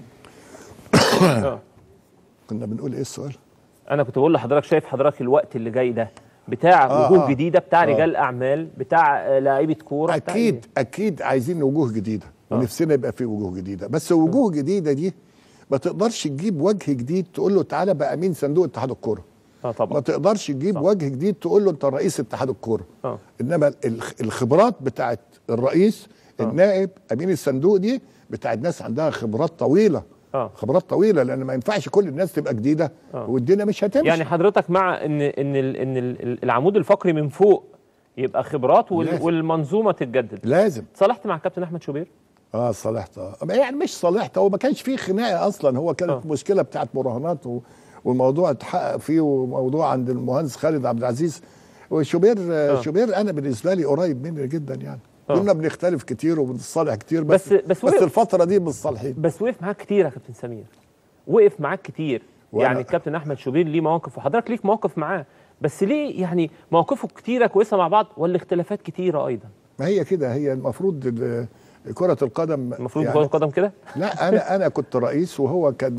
آه. كنا بنقول ايه السؤال انا كنت بقول لحضرتك شايف حضرتك الوقت اللي جاي ده بتاع آه، وجوه آه. جديده بتاع آه. رجال اعمال بتاع آه، لعيبه كوره بتاع اكيد إيه؟ اكيد عايزين وجوه جديده آه. ونفسنا يبقى في وجوه جديده بس وجوه جديده دي ما تقدرش تجيب وجه جديد تقول له تعالى بقى امين صندوق اتحاد الكوره اه ما طبعا تقدرش تجيب صح. وجه جديد تقول له انت رئيس اتحاد الكوره اه انما الخ- الخبرات بتاعت الرئيس آه. النائب امين الصندوق دي بتاعت ناس عندها خبرات طويله اه خبرات طويله لان ما ينفعش كل الناس تبقى جديده آه. والدنيا مش هتمشي يعني حضرتك مع ان ان ال- ان ال- العمود الفقري من فوق يبقى خبرات وال- لازم. والمنظومه تتجدد لازم صالحت مع الكابتن احمد شوبير اه صالحت اه يعني مش صالحت هو ما كانش فيه خناقه اصلا هو كانت آه. آه. مشكله بتاعت مراهنات و... والموضوع اتحقق فيه وموضوع عند المهندس خالد عبد العزيز وشوبير آه. آه. شوبير انا بالنسبه لي قريب مني جدا يعني آه. كنا بنختلف كتير وبنتصالح كتير بس بس- بس بس, وقف- الفتره دي متصالحين بس وقف معاك كتير يا كابتن سمير وقف معاك كتير وأنا- يعني الكابتن احمد شوبير ليه مواقف وحضرتك ليك مواقف معاه بس ليه يعني مواقفه كتيره كويسه مع بعض ولا اختلافات كتيره ايضا ما هي كده هي المفروض ال- كره القدم المفروض يعني يعني القدم كده لا انا انا كنت رئيس وهو كان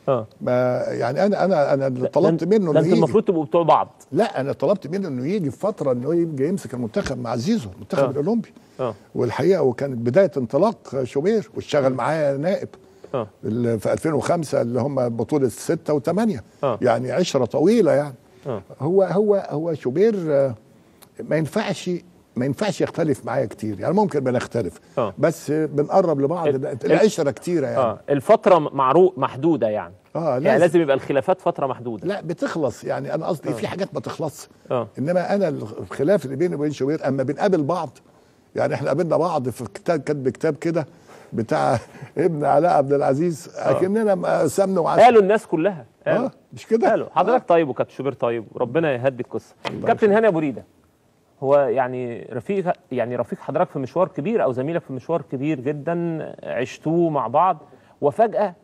اه ما يعني انا انا انا اللي طلبت ده- منه ده انه انتوا يجي المفروض تبقوا بتوع بعض لا انا طلبت منه انه يجي في فتره انه يجي يمسك المنتخب مع زيزو المنتخب آه. الاولمبي اه والحقيقه وكانت بدايه انطلاق شوبير واشتغل معايا نائب اه ال- في 2005 اللي هم بطوله 6 و8 آه. يعني عشره طويله يعني اه هو هو هو شوبير آه، ما ينفعش ما ينفعش يختلف معايا كتير يعني ممكن بنختلف آه. بس بنقرب لبعض ال- العشره كتيره يعني اه الفتره معروف محدوده يعني اه يعني لازم لازم يبقى الخلافات فتره محدوده لا بتخلص يعني انا قصدي في حاجات ما تخلصش اه انما انا الخلاف اللي بيني وبين شوبير اما بنقابل بعض يعني احنا قابلنا بعض في كتاب كاتب كتاب كده بتاع ابن علاء عبد العزيز اكننا سمن وعسل قالوا الناس كلها قالوا اه مش كده قالوا حضرتك طيب وكابتن شوبير طيب وربنا يهدي القصه كابتن هاني ابو ريده هو يعني رفيق يعني رفيق حضرتك في مشوار كبير او زميلك في مشوار كبير جدا عشتوه مع بعض وفجاه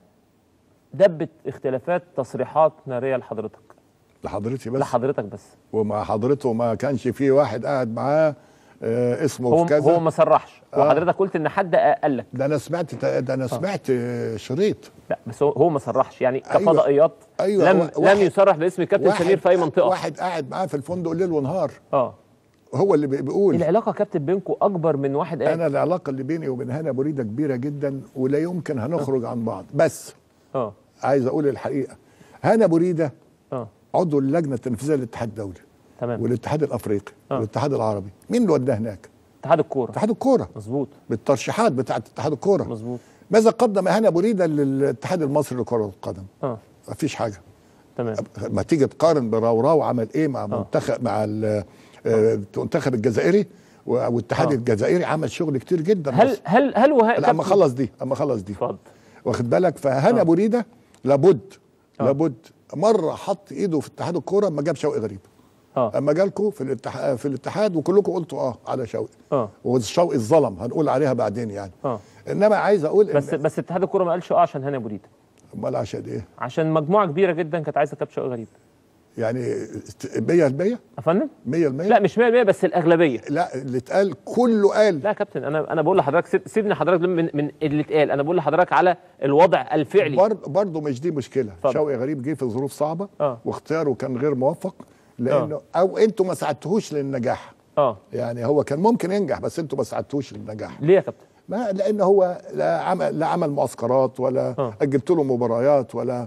دبت اختلافات تصريحات ناريه لحضرتك لحضرتي بس لحضرتك بس ومع حضرته ما كانش في واحد قاعد معاه آه اسمه هو في كذا هو ما صرحش آه. وحضرتك قلت ان حد قال لك ده انا سمعت ده انا سمعت آه شريط لا بس هو هو ما صرحش يعني أيوة. كفضائيات أيوة، لم وا- لم واحد- يصرح باسم كابتن سمير في اي منطقه واحد قاعد معاه في الفندق ليل ونهار اه هو اللي بي- بيقول العلاقه يا كابتن بينكم اكبر من واحد قال انا العلاقه اللي بيني وبين هنا بريده كبيره جدا ولا يمكن هنخرج عن بعض بس اه عايز اقول الحقيقه هنا بريده اه عضو اللجنه التنفيذيه للاتحاد الدولي تمام والاتحاد الافريقي آه. والاتحاد العربي مين اللي وداه هناك اتحاد الكوره اتحاد الكوره مظبوط بالترشيحات بتاعه اتحاد الكوره مظبوط ماذا قدم هنا بريده للاتحاد المصري لكره القدم اه مفيش حاجه تمام ما تيجي تقارن براوراو عمل ايه مع منتخب مع ال- آه، المنتخب الجزائري والاتحاد آه. الجزائري عمل شغل كتير جدا هل هل هل وها لا اما خلص دي اما خلص دي اتفضل واخد بالك فهنا ابو ريده لابد آه. لابد مره حط ايده في اتحاد الكوره اما جاب شوقي غريب اه اما جالكم في الاتحاد في الاتحاد وكلكم قلتوا اه على شوقي اه وشوقي الظلم هنقول عليها بعدين يعني اه انما عايز اقول بس إن- بس اتحاد الكوره ما قالش اه عشان هاني ابو ريده امال عشان ايه عشان مجموعه كبيره جدا كانت عايزه كابتن شوقي غريب يعني 100% يا فندم 100% لا مش 100% بس الاغلبيه لا اللي اتقال كله قال لا يا كابتن انا انا بقول لحضرتك سيب- سيبني حضرتك من من اللي اتقال انا بقول لحضرتك على الوضع الفعلي برضه برضه مش دي مشكله اتفضل. شوقي غريب جه في ظروف صعبه آه. واختياره كان غير موفق لانه او انتوا ما ساعدتوهوش للنجاح اه يعني هو كان ممكن ينجح بس انتوا ما ساعدتوش للنجاح ليه يا كابتن ما لان هو لا عمل لا عمل معسكرات ولا آه. اجلت له مباريات ولا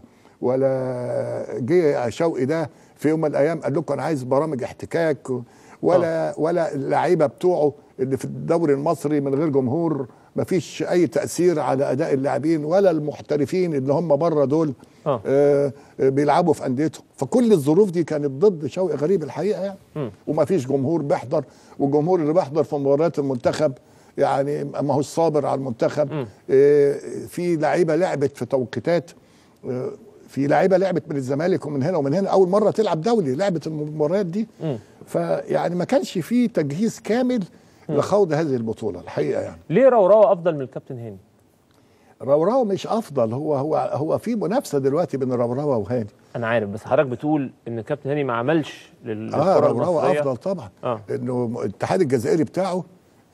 ولا جه شوقي ده في يوم من الايام قال لكم انا عايز برامج احتكاك ولا ولا اللعيبه بتوعه اللي في الدوري المصري من غير جمهور ما فيش اي تاثير على اداء اللاعبين ولا المحترفين اللي هم بره دول آه. آه آه، بيلعبوا في انديتهم فكل الظروف دي كانت ضد شوقي غريب الحقيقه يعني مم. وما فيش جمهور بيحضر والجمهور اللي بيحضر في مباريات المنتخب يعني ما هوش صابر على المنتخب مم. آه، في لعيبه لعبت في توقيتات آه، في لعيبه لعبت من الزمالك ومن هنا ومن هنا اول مره تلعب دولي لعبت المباريات دي مم. فيعني ما كانش في تجهيز كامل لخوض هذه البطوله الحقيقه يعني ليه روراوه افضل من الكابتن هاني روراو مش افضل هو هو هو في منافسه دلوقتي بين روراو وهاني انا عارف بس حضرتك بتقول ان الكابتن هاني ما عملش لل- اه للكره روراو المصريه افضل طبعا آه. انه الاتحاد الجزائري بتاعه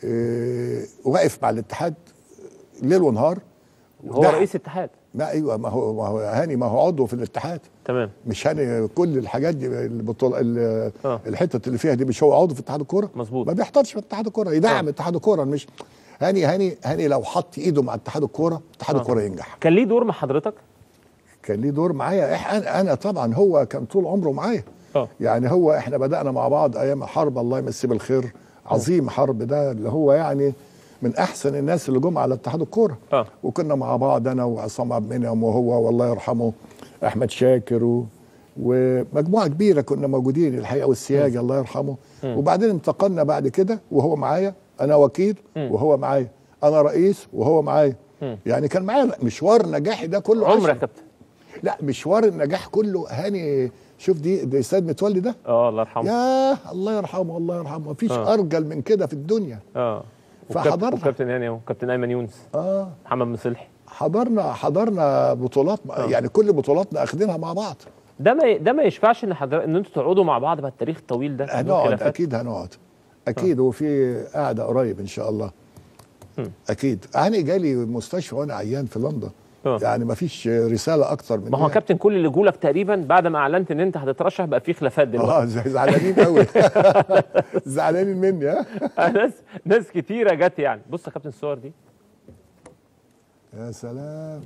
آه واقف مع الاتحاد ليل ونهار هو ده- رئيس اتحاد لا ايوه ما هو ما هو هاني ما هو عضو في الاتحاد تمام مش هاني كل الحاجات دي البطوله ال- آه. الحتت اللي فيها دي مش هو عضو في اتحاد الكوره مظبوط. ما بيحضرش في اتحاد الكوره يدعم آه. اتحاد الكوره مش هاني هاني هاني لو حط ايده مع اتحاد الكوره اتحاد آه. الكوره ينجح كان ليه دور مع حضرتك كان ليه دور معايا إح- انا انا طبعا هو كان طول عمره معايا اه يعني هو احنا بدانا مع بعض ايام حرب الله يمسيه بالخير عظيم حرب ده اللي هو يعني من احسن الناس اللي جم على اتحاد الكوره اه وكنا مع بعض انا وعصام عبد المنعم وهو والله يرحمه احمد شاكر و ومجموعه كبيره كنا موجودين الحقيقه والسياج الله يرحمه وبعدين انتقلنا بعد كده وهو معايا انا وكيل وهو معايا انا رئيس وهو معايا يعني كان معايا مشوار نجاحي ده كله عمر يا عشرة. كابتن لا مشوار النجاح كله هاني شوف دي ده استاذ متولي ده اه الله يرحمه ياه الله يرحمه الله يرحمه مفيش آه. ارجل من كده في الدنيا اه فحضرنا. وكابتن هاني اهو كابتن ايمن يونس اه محمد مصلحي حضرنا حضرنا بطولات يعني كل بطولاتنا اخدينها مع بعض ده ما ده ما يشفعش ان حضرتك ان انتوا تقعدوا مع بعض بعد التاريخ الطويل ده بدون هنقعد خلافات؟ اكيد هنقعد اكيد وفي قاعده قريب ان شاء الله اكيد انا جالي مستشفى وانا عيان في لندن آه. يعني ما فيش رساله اكتر من ما هو دي. كابتن كل اللي جولك تقريبا بعد ما اعلنت ان انت هتترشح بقى في خلافات دلوقتي اه زي- زعلانين قوي زعلانين مني ها ناس ناس كتيره جت يعني بص يا كابتن الصور دي يا سلام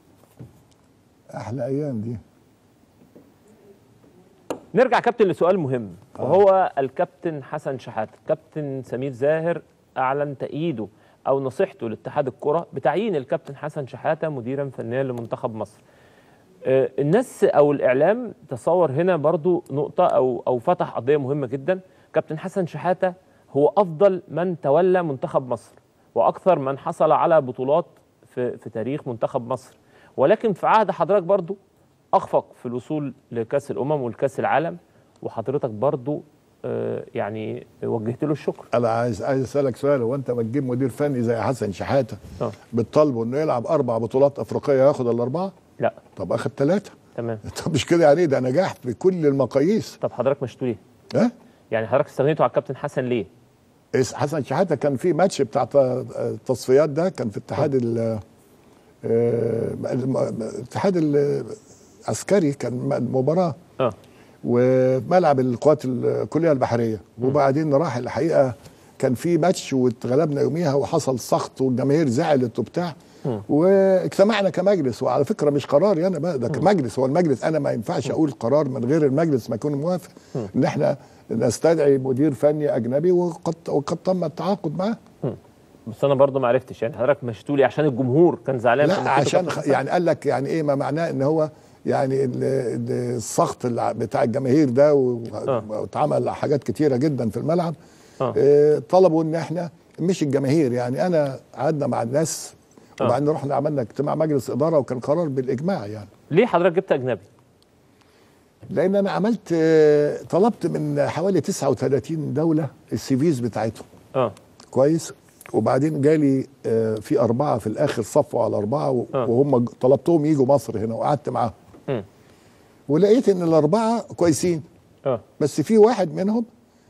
احلى ايام دي نرجع كابتن لسؤال مهم وهو الكابتن حسن شحاته كابتن سمير زاهر اعلن تأييده او نصيحته لاتحاد الكره بتعيين الكابتن حسن شحاته مديرا فنيا لمنتخب مصر آه، الناس او الاعلام تصور هنا برضو نقطه او او فتح قضيه مهمه جدا كابتن حسن شحاته هو افضل من تولى منتخب مصر واكثر من حصل على بطولات في في تاريخ منتخب مصر ولكن في عهد حضرتك برضو اخفق في الوصول لكاس الامم والكاس العالم وحضرتك برضو آه، يعني وجهت له الشكر انا عايز عايز اسالك سؤال هو انت ما تجيب مدير فني زي حسن شحاته آه. بتطالبه انه يلعب اربع بطولات افريقيه ياخد الاربعه لا طب اخد ثلاثه تمام طب مش كده يعني ده نجاح بكل المقاييس طب حضرتك مشتو ليه ها يعني حضرتك استغنيتوا على الكابتن حسن ليه إس- حسن شحاته كان في ماتش بتاع ت- التصفيات ده كان في اتحاد ال آه، الم- الاتحاد العسكري كان المباراه اه وملعب القوات الكليه البحريه وبعدين راح الحقيقه كان في ماتش واتغلبنا يوميها وحصل سخط والجماهير زعلت وبتاع واجتمعنا كمجلس وعلى فكره مش قراري انا بقى ده مجلس هو المجلس انا ما ينفعش اقول قرار من غير المجلس ما يكون موافق ان احنا نستدعي مدير فني اجنبي وقد وقد تم التعاقد معاه بس انا برضو ما عرفتش يعني حضرتك مشتو لي عشان الجمهور كان زعلان لا فمشيتوا عشان كابتن خ- حسن؟ يعني قال لك يعني ايه ما معناه ان هو يعني ال- ال- السخط الع- بتاع الجماهير ده و- آه. واتعمل حاجات كتيره جدا في الملعب آه. آه، طلبوا ان احنا مش الجماهير يعني انا قعدنا مع الناس آه. وبعدين رحنا عملنا اجتماع مجلس اداره وكان قرار بالاجماع يعني ليه حضرتك جبت اجنبي لان انا عملت آه، طلبت من حوالي 39 دوله السي فيز بتاعتهم اه كويس وبعدين جالي آه، في أربعة في الآخر صفوا على أربعة و- آه. وهم ج- طلبتهم يجوا مصر هنا وقعدت معاهم مم. ولقيت إن الأربعة كويسين اه بس في واحد منهم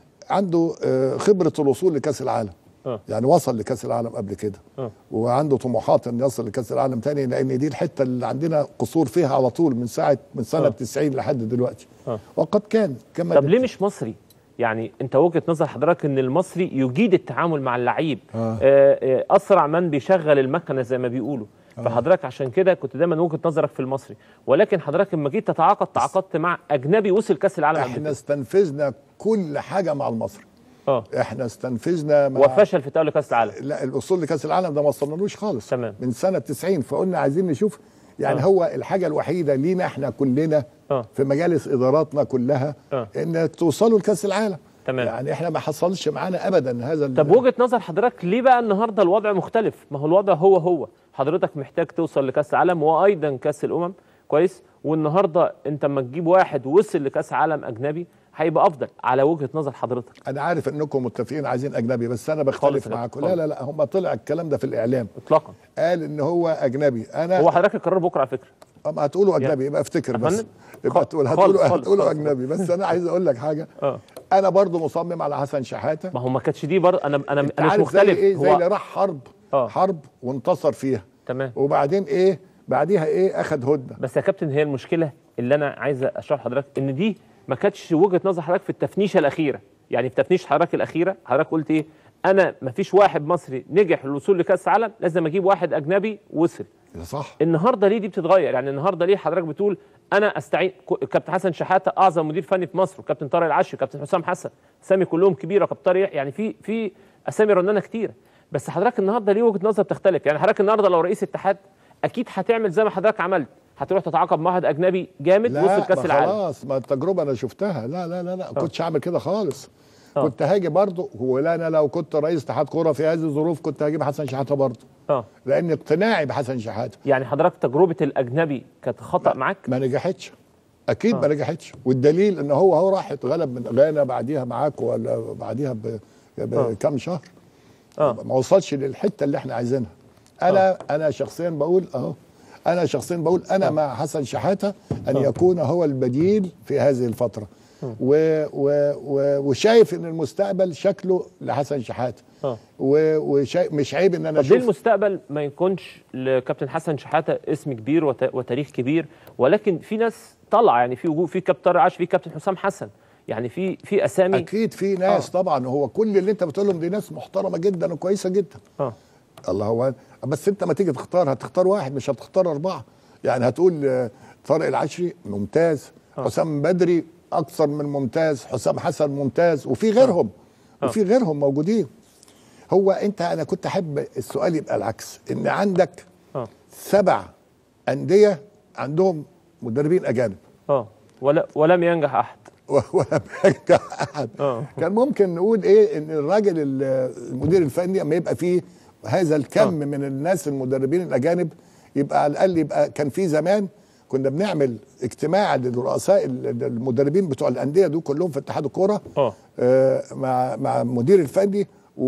عنده آه، خبرة الوصول لكأس العالم اه يعني وصل لكأس العالم قبل كده اه وعنده طموحات ان يصل لكأس العالم تاني لأن دي الحتة اللي عندنا قصور فيها على طول من ساعة من سنة آه. 90 لحد دلوقتي آه. وقد كان كما طب ليه مش مصري يعني انت وجهه نظر حضرتك ان المصري يجيد التعامل مع اللعيب آه. آه، آه، اسرع من بيشغل المكنه زي ما بيقولوا فحضرتك عشان كده كنت دايما وجهه نظرك في المصري ولكن حضرتك لما جيت تتعاقد تعاقدت مع اجنبي وصل كاس العالم قبل احنا كده. استنفذنا كل حاجة مع المصري اه احنا استنفذنا مع وفشل في تأهل كاس العالم لا الوصول لكاس العالم ده ما وصلنالوش خالص تمام. من سنه 90 فقلنا عايزين نشوف يعني آه. هو الحاجه الوحيده لينا احنا كلنا آه. في مجالس اداراتنا كلها آه. ان توصلوا لكاس العالم تمام. يعني احنا ما حصلش معانا ابدا هذا ال- طب وجهه نظر حضرتك ليه بقى النهارده الوضع مختلف؟ ما هو الوضع هو هو، حضرتك محتاج توصل لكاس العالم وايضا كاس الامم كويس؟ والنهارده انت اما تجيب واحد وصل لكاس عالم اجنبي هيبقى افضل على وجهه نظر حضرتك انا عارف انكم متفقين عايزين اجنبي بس انا خالص بختلف يا معاكم كابتن، لا لا لا هم طلع الكلام ده في الاعلام اطلاقا قال ان هو اجنبي انا هو حضرتك القرار بكره على فكره اما هتقولوا يعني- اجنبي يبقى افتكر يا بس فندم، يبقى خالص- تقول خالص- هتقولوا خالص- هتقولوا خالص. اجنبي بس انا عايز اقول لك حاجه اه انا برضو مصمم على حسن شحاته ما هو ما كانتش دي برضه انا انا انت انا مش عارف مختلف زي ايه زي اللي هو راح حرب آه. حرب وانتصر فيها تمام وبعدين ايه بعديها ايه اخد هدنه بس يا كابتن هي المشكله اللي انا عايز اشرح لحضرتك ان دي ما كانتش وجهه نظر حضرتك في التفنيشه الاخيره يعني في تفنيش حضرتك الاخيره حضرتك قلت ايه انا ما فيش واحد مصري نجح الوصول لكاس العالم لازم اجيب واحد اجنبي وصل صح النهارده ليه دي بتتغير يعني النهارده ليه حضرتك بتقول انا استعين ك- كابتن حسن شحاته اعظم مدير فني في مصر وكابتن طارق العشري وكابتن حسام حسن اسامي كلهم كبيره كابتن طارق يعني في في اسامي رنانه كتيره بس حضرتك النهارده ليه وجهه نظر بتختلف يعني حضرتك النهارده لو رئيس اتحاد اكيد هتعمل زي ما حضرتك عملت هتروح تتعاقد مع واحد اجنبي جامد وصل لا كاس ما العالم خلاص ما التجربه انا شفتها لا لا لا لا كنتش هعمل كده خالص آه. كنت هاجي برضه ولا انا لو كنت رئيس اتحاد كوره في هذه الظروف كنت هجيب حسن شحاته برضه اه لان اقتناعي بحسن شحاته يعني حضرتك تجربه الاجنبي كانت خطا معاك ما نجحتش اكيد ما نجحتش والدليل ان هو هو راح اتغلب من غانا بعديها معاك ولا بعديها ب- بكام شهر اه ما وصلش للحته اللي احنا عايزينها انا انا شخصيا بقول اهو انا شخصيا بقول انا مع حسن شحاته ان يكون هو البديل في هذه الفتره و و و وشايف ان المستقبل شكله لحسن شحاته اه ومش عيب ان انا طب ليه اشوف المستقبل ما يكونش لكابتن حسن شحاته اسم كبير وت- وتاريخ كبير ولكن في ناس طالعه يعني في وجوه في كابتن طارق عاش في كابتن حسام حسن يعني في في اسامي اكيد في ناس آه. طبعا هو كل اللي انت بتقولهم دي ناس محترمه جدا وكويسه جدا اه الله هو بس انت ما تيجي تختار هتختار واحد مش هتختار اربعه يعني هتقول آه، طارق العشري ممتاز حسام بدري اكثر من ممتاز حسام حسن ممتاز وفي غيرهم وفي غيرهم موجودين هو انت انا كنت احب السؤال يبقى العكس ان عندك اه سبع انديه عندهم مدربين اجانب اه ولا ولم ينجح احد ولا بينجح احد اه كان ممكن نقول ايه ان الراجل ال- المدير الفني اما يبقى فيه هذا الكم آه. من الناس المدربين الاجانب يبقى على الاقل يبقى كان في زمان كنا بنعمل اجتماع لرؤساء ال- المدربين بتوع الانديه دول كلهم في اتحاد الكوره اه آه، مع مع المدير الفني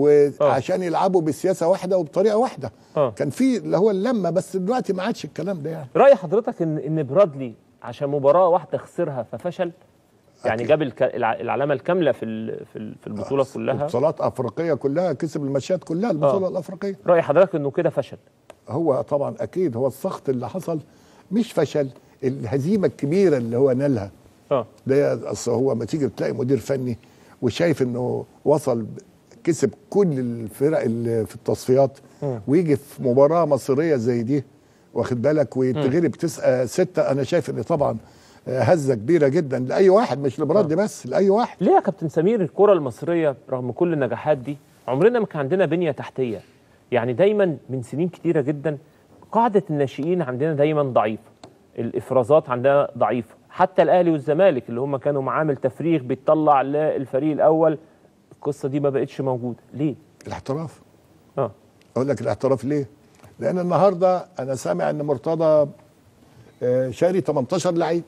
وعشان يلعبوا بسياسه واحده وبطريقه واحده آه. كان في اللي هو اللمه بس دلوقتي ما عادش الكلام ده يعني راي حضرتك ان ان برادلي عشان مباراه واحده خسرها ففشل يعني أكيد. جاب الك... الع- العلامه الكامله في ال... في ال- في البطوله كلها بطولات افريقيه كلها كسب الماتشات كلها البطوله الافريقيه راي حضرتك انه كده فشل هو طبعا اكيد هو السخط اللي حصل مش فشل الهزيمه الكبيره اللي هو نالها اه ده اصل هو ما تيجي تلاقي مدير فني وشايف انه وصل كسب كل الفرق اللي في التصفيات ويجي في مباراه مصيريه زي دي واخد بالك ويتغلب تسعة ستة انا شايف ان طبعا هزه كبيره جدا لاي واحد مش لبرد بس لاي واحد ليه يا كابتن سمير الكره المصريه رغم كل النجاحات دي عمرنا ما كان عندنا بنيه تحتيه يعني دايما من سنين كتيره جدا قاعده الناشئين عندنا دايما ضعيفه الافرازات عندنا ضعيفه حتى الاهلي والزمالك اللي هم كانوا معامل تفريغ بيطلع للفريق الاول القصه دي ما بقتش موجوده ليه الاحتراف اه اقول لك الاحتراف ليه لان النهارده انا سامع ان مرتضى آه، شاري 18 لعيب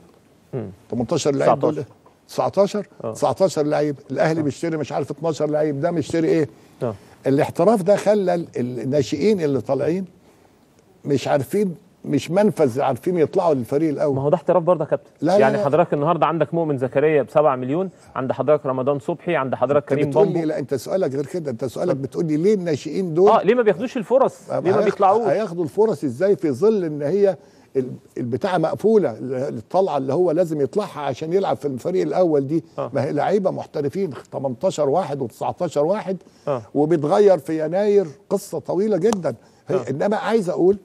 18 لعيب دول 19 19 لعيب الاهلي بيشتري مش عارف 12 لعيب ده مشتري ايه اه الاحتراف ده خلى ال- الناشئين اللي طالعين مش عارفين مش منفذ عارفين يطلعوا للفريق ما الاول هو ده احتراف برضه يا كابتن لا، لا، يعني لا. حضرتك النهارده عندك مؤمن زكريا ب 7 مليون عند حضرتك رمضان صبحي عند حضرتك انت كريم بتقول لي بومبو لا انت سؤالك غير كده انت سؤالك بتقول لي ليه الناشئين دول اه ليه ما بياخدوش الفرص ليه ما هياخ- بيطلعوش هياخدوا الفرص ازاي في ظل ان هي ال- البتاعه مقفوله ال- الطلعه اللي هو لازم يطلعها عشان يلعب في الفريق الاول دي آه. ما هي لعيبه محترفين 18 واحد و19 واحد آه. وبيتغير في يناير قصه طويله جدا هي آه. انما عايز اقول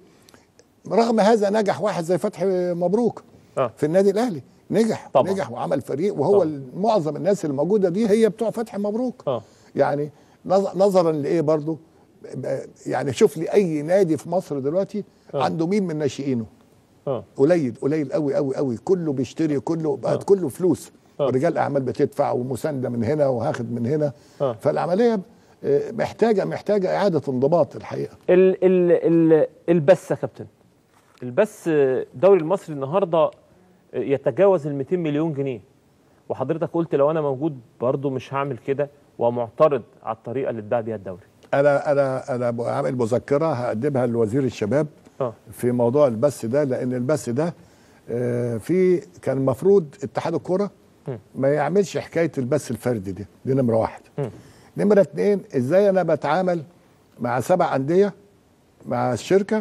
رغم هذا نجح واحد زي فتحي مبروك آه. في النادي الاهلي نجح طبعا. نجح وعمل فريق وهو طبعا. معظم الناس الموجوده دي هي بتوع فتحي مبروك اه يعني نظ- نظرا لايه برضو ب- يعني شوف لي اي نادي في مصر دلوقتي آه. عنده مين من ناشئينه اه قليل قليل قوي قوي قوي كله بيشتري كله بقت كله فلوس آه. رجال اعمال بتدفع ومسانده من هنا وهاخد من هنا آه. فالعمليه آه، محتاجه محتاجه اعاده انضباط الحقيقه ال ال ال البث يا كابتن البث الدوري المصري النهارده يتجاوز ال 200 مليون جنيه وحضرتك قلت لو انا موجود برضه مش هعمل كده ومعترض على الطريقه اللي اتباع بيها الدوري انا انا انا ب- عامل مذكره هقدمها لوزير الشباب اه في موضوع البث ده لان البث ده آه، في كان المفروض اتحاد الكوره ما يعملش حكايه البث الفردي دي دي نمره واحد نمره اتنين ازاي انا بتعامل مع سبع انديه مع الشركه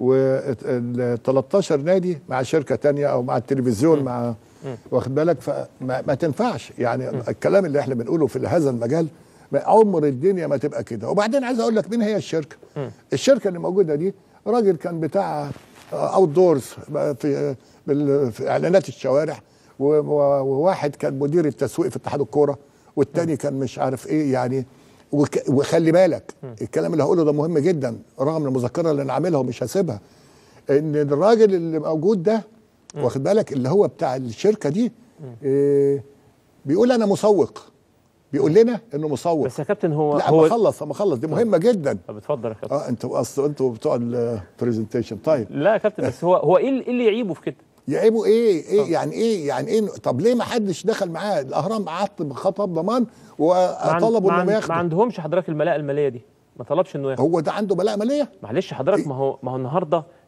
وال 13 نادي مع شركه تانية او مع التلفزيون مع واخد بالك فما ما تنفعش يعني الكلام اللي احنا بنقوله في هذا المجال ما عمر الدنيا ما تبقى كده وبعدين عايز اقول لك مين هي الشركه الشركه اللي موجوده دي راجل كان بتاع اوت دورز في بال- في اعلانات الشوارع و- و- وواحد كان مدير التسويق في اتحاد الكوره والتاني كان مش عارف ايه يعني وك- وخلي بالك الكلام اللي هقوله ده مهم جدا رغم المذكره اللي انا عاملها ومش هسيبها ان الراجل اللي موجود ده واخد بالك اللي هو بتاع الشركه دي إيه بيقول انا مسوق بيقول لنا انه مسوق بس يا كابتن هو لا هو ما خلص ما خلص دي مهمه جدا طب اتفضل يا كابتن اه انتوا اصل انتوا بتوع البرزنتيشن طيب لا يا كابتن بس هو هو ايه اللي- إيه اللي يعيبه في كده يعيبوا ايه ايه يعني ايه يعني ايه طب ليه ما حدش دخل معاه الاهرام قعدت بخطب ضمان ما عند- وطلبوا ما, انه عند- ما ياخدوا عندهمش حضرتك الملاءه الماليه دي ما طلبش انه ياخد هو ده عنده بلاء ماليه معلش حضرتك ما هو ما هو النهارده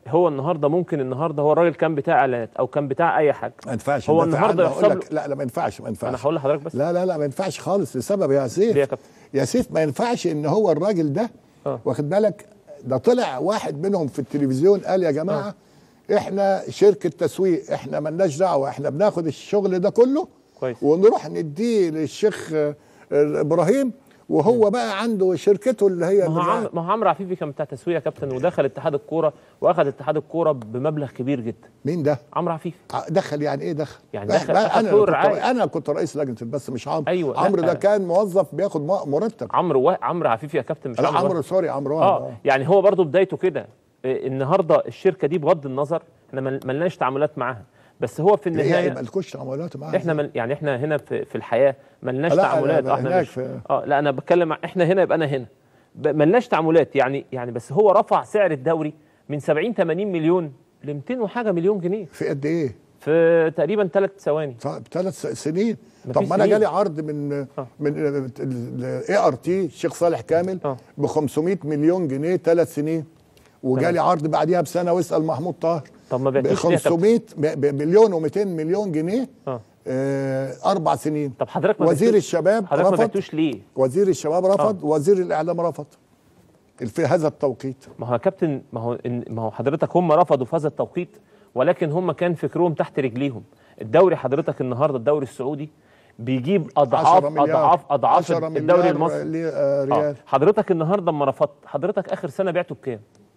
هو النهارده ممكن النهارده هو الراجل كان بتاع اعلانات او كان بتاع اي حاجه ما ينفعش هو ندافع النهارده عنه، أقول يحسب لك لا لا ما ينفعش ما ينفعش انا هقول لحضرتك بس لا لا لا ما ينفعش خالص لسبب يا سيف ليه يا كابتن؟ يا سيف ما ينفعش ان هو الراجل ده آه. واخد بالك ده طلع واحد منهم في التلفزيون قال يا جماعه احنا شركه تسويق احنا ملناش دعوه احنا بناخد الشغل ده كله كويس. ونروح نديه للشيخ آه، ابراهيم وهو بقى عنده شركته اللي هي ما هو اللي- عم... ما هو عمرو عفيفي كان بتاع تسويق يا كابتن ودخل اتحاد الكوره واخد اتحاد الكوره بمبلغ كبير جدا مين ده؟ عمرو عفيفي ع- دخل يعني ايه دخل؟ يعني إحنا- دخل أخد انا دور كنت رعاية. انا كنت رئيس لجنه البث مش عمرو أيوة، لا. عمرو ده كان موظف بياخد م- مرتب عمرو و... عمرو عفيفي يا كابتن مش لا عمرو عمرو سوري عمرو اه يعني هو برضو بدايته كده إيه، النهارده الشركه دي بغض النظر احنا مل- ملناش تعاملات معاها بس هو في النهايه النهايه مالكوش تعاملات معاه احنا مل يعني احنا هنا في, في الحياه ملناش لا، لا، تعاملات لا، آه، احنا هناك مش في- اه لا انا بتكلم ع- احنا هنا يبقى انا هنا ب- ملناش تعاملات يعني يعني بس هو رفع سعر الدوري من 70 80 مليون ل 200 وحاجه مليون جنيه في قد ايه؟ في تقريبا ثلاث ثواني ثلاث سنين مفيش طب ما انا سنين. جالي عرض من آه. من الاي ار تي الشيخ صالح كامل آه. ب 500 مليون جنيه ثلاث سنين وجالي عرض بعديها بسنه واسال محمود طاهر طب ما ب بعتوش ليه يا كابتن؟ 500 ب- بمليون و200 مليون جنيه اه آه اربع سنين طب حضرتك ما وزير بعتوش- الشباب حضرتك ما رفض بعتوش ليه؟ وزير الشباب رفض وزير الاعلام رفض في هذا التوقيت ما هو يا كابتن ما هو إن- ما هو حضرتك هم رفضوا في هذا التوقيت ولكن هم كان فكرهم تحت رجليهم الدوري حضرتك النهارده الدوري السعودي بيجيب اضعاف 10 مليار اضعاف اضعاف 10 الدوري مليار المصري لي- آه، آه. ريال حضرتك النهارده اما رفضت حضرتك اخر سنه بعته بكام؟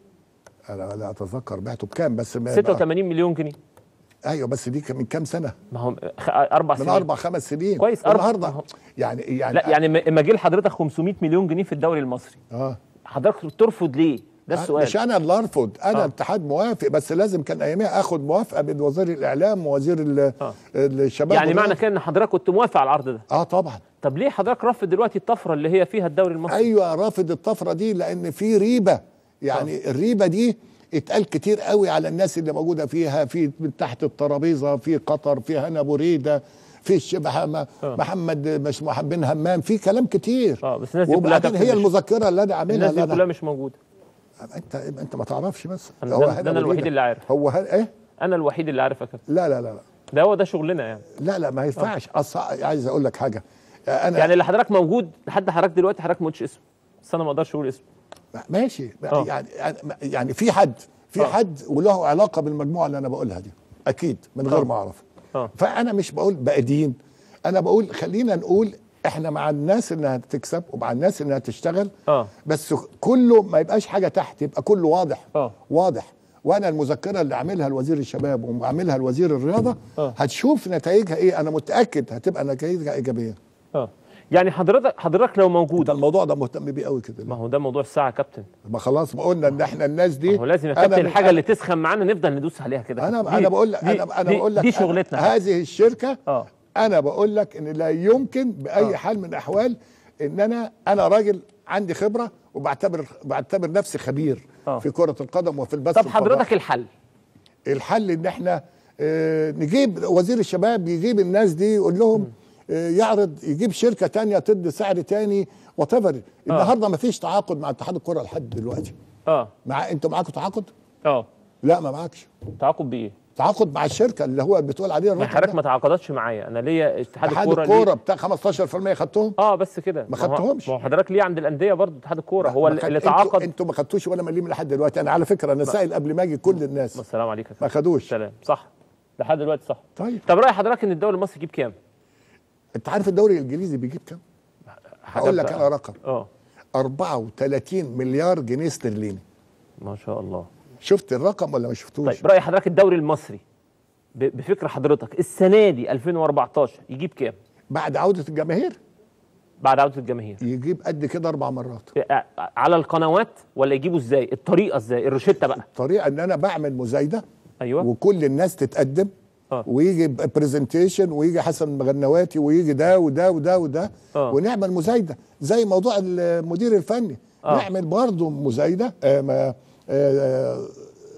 انا لا اتذكر بعته بكام بس ما 86 مليون جنيه ايوه بس دي كان من كام سنه ما هو خ- اربع من سنين اربع خمس سنين كويس، أربع- النهارده ما هو- يعني يعني لا يعني م- اما جه لحضرتك 500 مليون جنيه في الدوري المصري اه حضرتك ترفض ليه؟ ده السؤال مش انا اللي ارفض انا آه. اتحاد موافق بس لازم كان اياميها اخد موافقه من وزير الاعلام ووزير ال- آه. الشباب يعني والرياضة. معنى كده ان حضرتك كنت موافق على العرض ده اه طبعا طب ليه حضرتك رافض دلوقتي الطفره اللي هي فيها الدوري المصري؟ ايوه رافض الطفره دي لان في ريبه يعني الريبه دي اتقال كتير قوي على الناس اللي موجوده فيها في من تحت الترابيزه في قطر في هنا بريده في الشبه م- محمد مش محمد بن همام في كلام كتير اه بس الناس دي كلها وبعدين كابتن هي مش- المذكره اللي انا عاملها الناس اللي دي أنا كلها مش موجوده انت انت ما تعرفش بس أنا هو ده- هنا ده أنا الوحيد بريدة. اللي عارف. هو هل ايه انا الوحيد اللي عارف يا كابتن لا لا لا لا ده هو ده شغلنا يعني لا لا ما ينفعش أص... عايز اقول لك حاجه انا يعني اللي حضرتك موجود لحد حضرتك دلوقتي حضرتك ما قلتش اسمه بس انا ما اقدرش اقول اسمه ماشي آه. يعني يعني في حد في آه. حد وله علاقه بالمجموعه اللي انا بقولها دي اكيد من غير آه. ما اعرف اه فانا مش بقول بقدين انا بقول خلينا نقول احنا مع الناس انها تكسب ومع الناس انها تشتغل اه بس كله ما يبقاش حاجه تحت يبقى كله واضح اه واضح وانا المذكره اللي عاملها الوزير الشباب وعاملها الوزير الرياضه آه. هتشوف نتائجها ايه انا متاكد هتبقى نتائجها ايجابيه اه يعني حضرتك حضرتك لو موجود ده الموضوع ده مهتم بيه قوي كده ما هو ده موضوع الساعه يا كابتن ما خلاص ما قلنا ان احنا الناس دي ما هو لازم يا أنا كابتن من- الحاجه اللي تسخن معانا نفضل ندوس عليها كده انا دي- انا بقول لك دي- انا انا دي- بقول لك دي أنا- شغلتنا هذه الشركه اه انا بقول لك ان لا يمكن باي آه. حال من الاحوال ان انا انا راجل عندي خبره وبعتبر بعتبر نفسي خبير آه. في كره القدم وفي البث طب الفضائي. حضرتك الحل الحل ان احنا آه، نجيب وزير الشباب يجيب الناس دي يقول لهم آه، يعرض يجيب شركه تانية تدي سعر تاني وات النهارده ما فيش تعاقد مع اتحاد الكره لحد دلوقتي اه مع انتوا معاكم تعاقد؟ اه لا ما معكش تعاقد بايه؟ تعاقد مع الشركه اللي هو بتقول عليه ما الرقم حضرتك ده. ما تعاقدتش معايا انا ليا اتحاد اتحاد الكوره الكوره ليه- بتاع 15% خدتهم اه بس كده ما هو- خدتهمش. ما هو حضرتك ليه عند الانديه برضه اتحاد الكوره هو ما اللي خد- اللي انتوا- تعاقد انتوا ما خدتوش ولا مليم لحد دلوقتي انا على فكره انا سائل قبل ما اجي كل الناس السلام عليكم يا ما كابتن. خدوش سلام صح لحد دلوقتي صح طيب طب راي حضرتك ان الدوري المصري يجيب كام؟ انت عارف الدوري الانجليزي بيجيب كام؟ هقول لك بقى. انا رقم اه 34 مليار جنيه استرليني ما شاء الله شفت الرقم ولا ما شفتوش؟ طيب راي حضرتك الدوري المصري ب- بفكر حضرتك السنه دي 2014 يجيب كام؟ بعد عوده الجماهير بعد عوده الجماهير يجيب قد كده اربع مرات ع- على القنوات ولا يجيبوا ازاي؟ الطريقه ازاي؟ الروشته بقى طريقه ان انا بعمل مزايده ايوه وكل الناس تتقدم آه. ويجي برزنتيشن ويجي حسن مغنواتي ويجي ده وده وده وده آه. ونعمل مزايده زي موضوع المدير الفني آه. نعمل برضه مزايده آه ما آه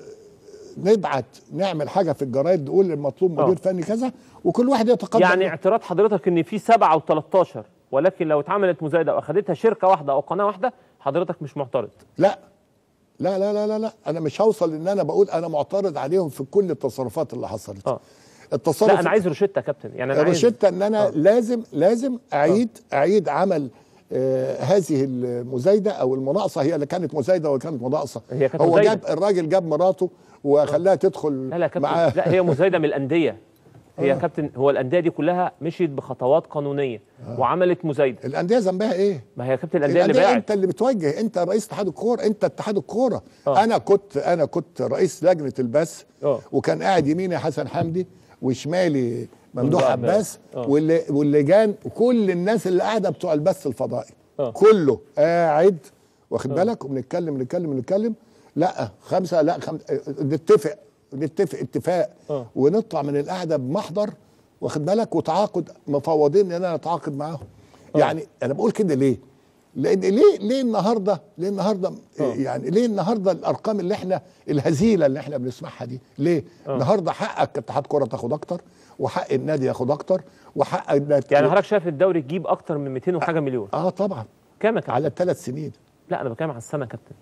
نبعت نعمل حاجه في الجرايد نقول المطلوب آه. مدير فني كذا وكل واحد يتقدم يعني اعتراض حضرتك ان في سبعه و13 ولكن لو اتعملت مزايده واخدتها شركه واحده او قناه واحده حضرتك مش معترض لا لا لا لا لا لا انا مش هوصل ان انا بقول انا معترض عليهم في كل التصرفات اللي حصلت اه التصرف لا انا عايز روشته يا كابتن يعني انا عايز روشيتا ان انا آه. لازم لازم اعيد اعيد عمل آه هذه المزايده او المناقصه هي اللي كانت مزايده وكانت مناقصه هي كانت هو مزايدة. جاب الراجل جاب مراته وخلاها تدخل لا لا يا كابتن معاه لا هي مزايده من الانديه هي يا كابتن هو الانديه دي كلها مشيت بخطوات قانونيه وعملت مزايده الانديه ذنبها ايه؟ ما هي يا كابتن الانديه اللي الانديه باعت انت اللي بتوجه انت رئيس اتحاد الكوره انت اتحاد الكوره آه. انا كنت انا كنت رئيس لجنه البث آه. وكان قاعد يميني حسن حمدي وشمالي ممدوح ممدوح عباس آه. واللي واللجان وكل الناس اللي قاعده بتوع البث الفضائي آه. كله قاعد واخد بالك وبنتكلم نتكلم نتكلم لا خمسه لا خم... نتفق نتفق اتفاق آه. ونطلع من القعده بمحضر واخد بالك وتعاقد مفوضين ان انا اتعاقد معاهم يعني انا بقول كده ليه؟ لان ليه ليه النهارده ليه النهارده آه. يعني ليه النهارده الارقام اللي احنا الهزيله اللي احنا بنسمعها دي ليه؟ النهارده حقك كاتحاد كره تاخد اكتر وحق النادي ياخد اكتر وحق النادي يعني حضرتك شايف الدوري تجيب اكتر من 200 وحاجه مليون اه طبعا كام يا كابتن على ثلاث سنين لا انا بتكلم على السنه يا كابتن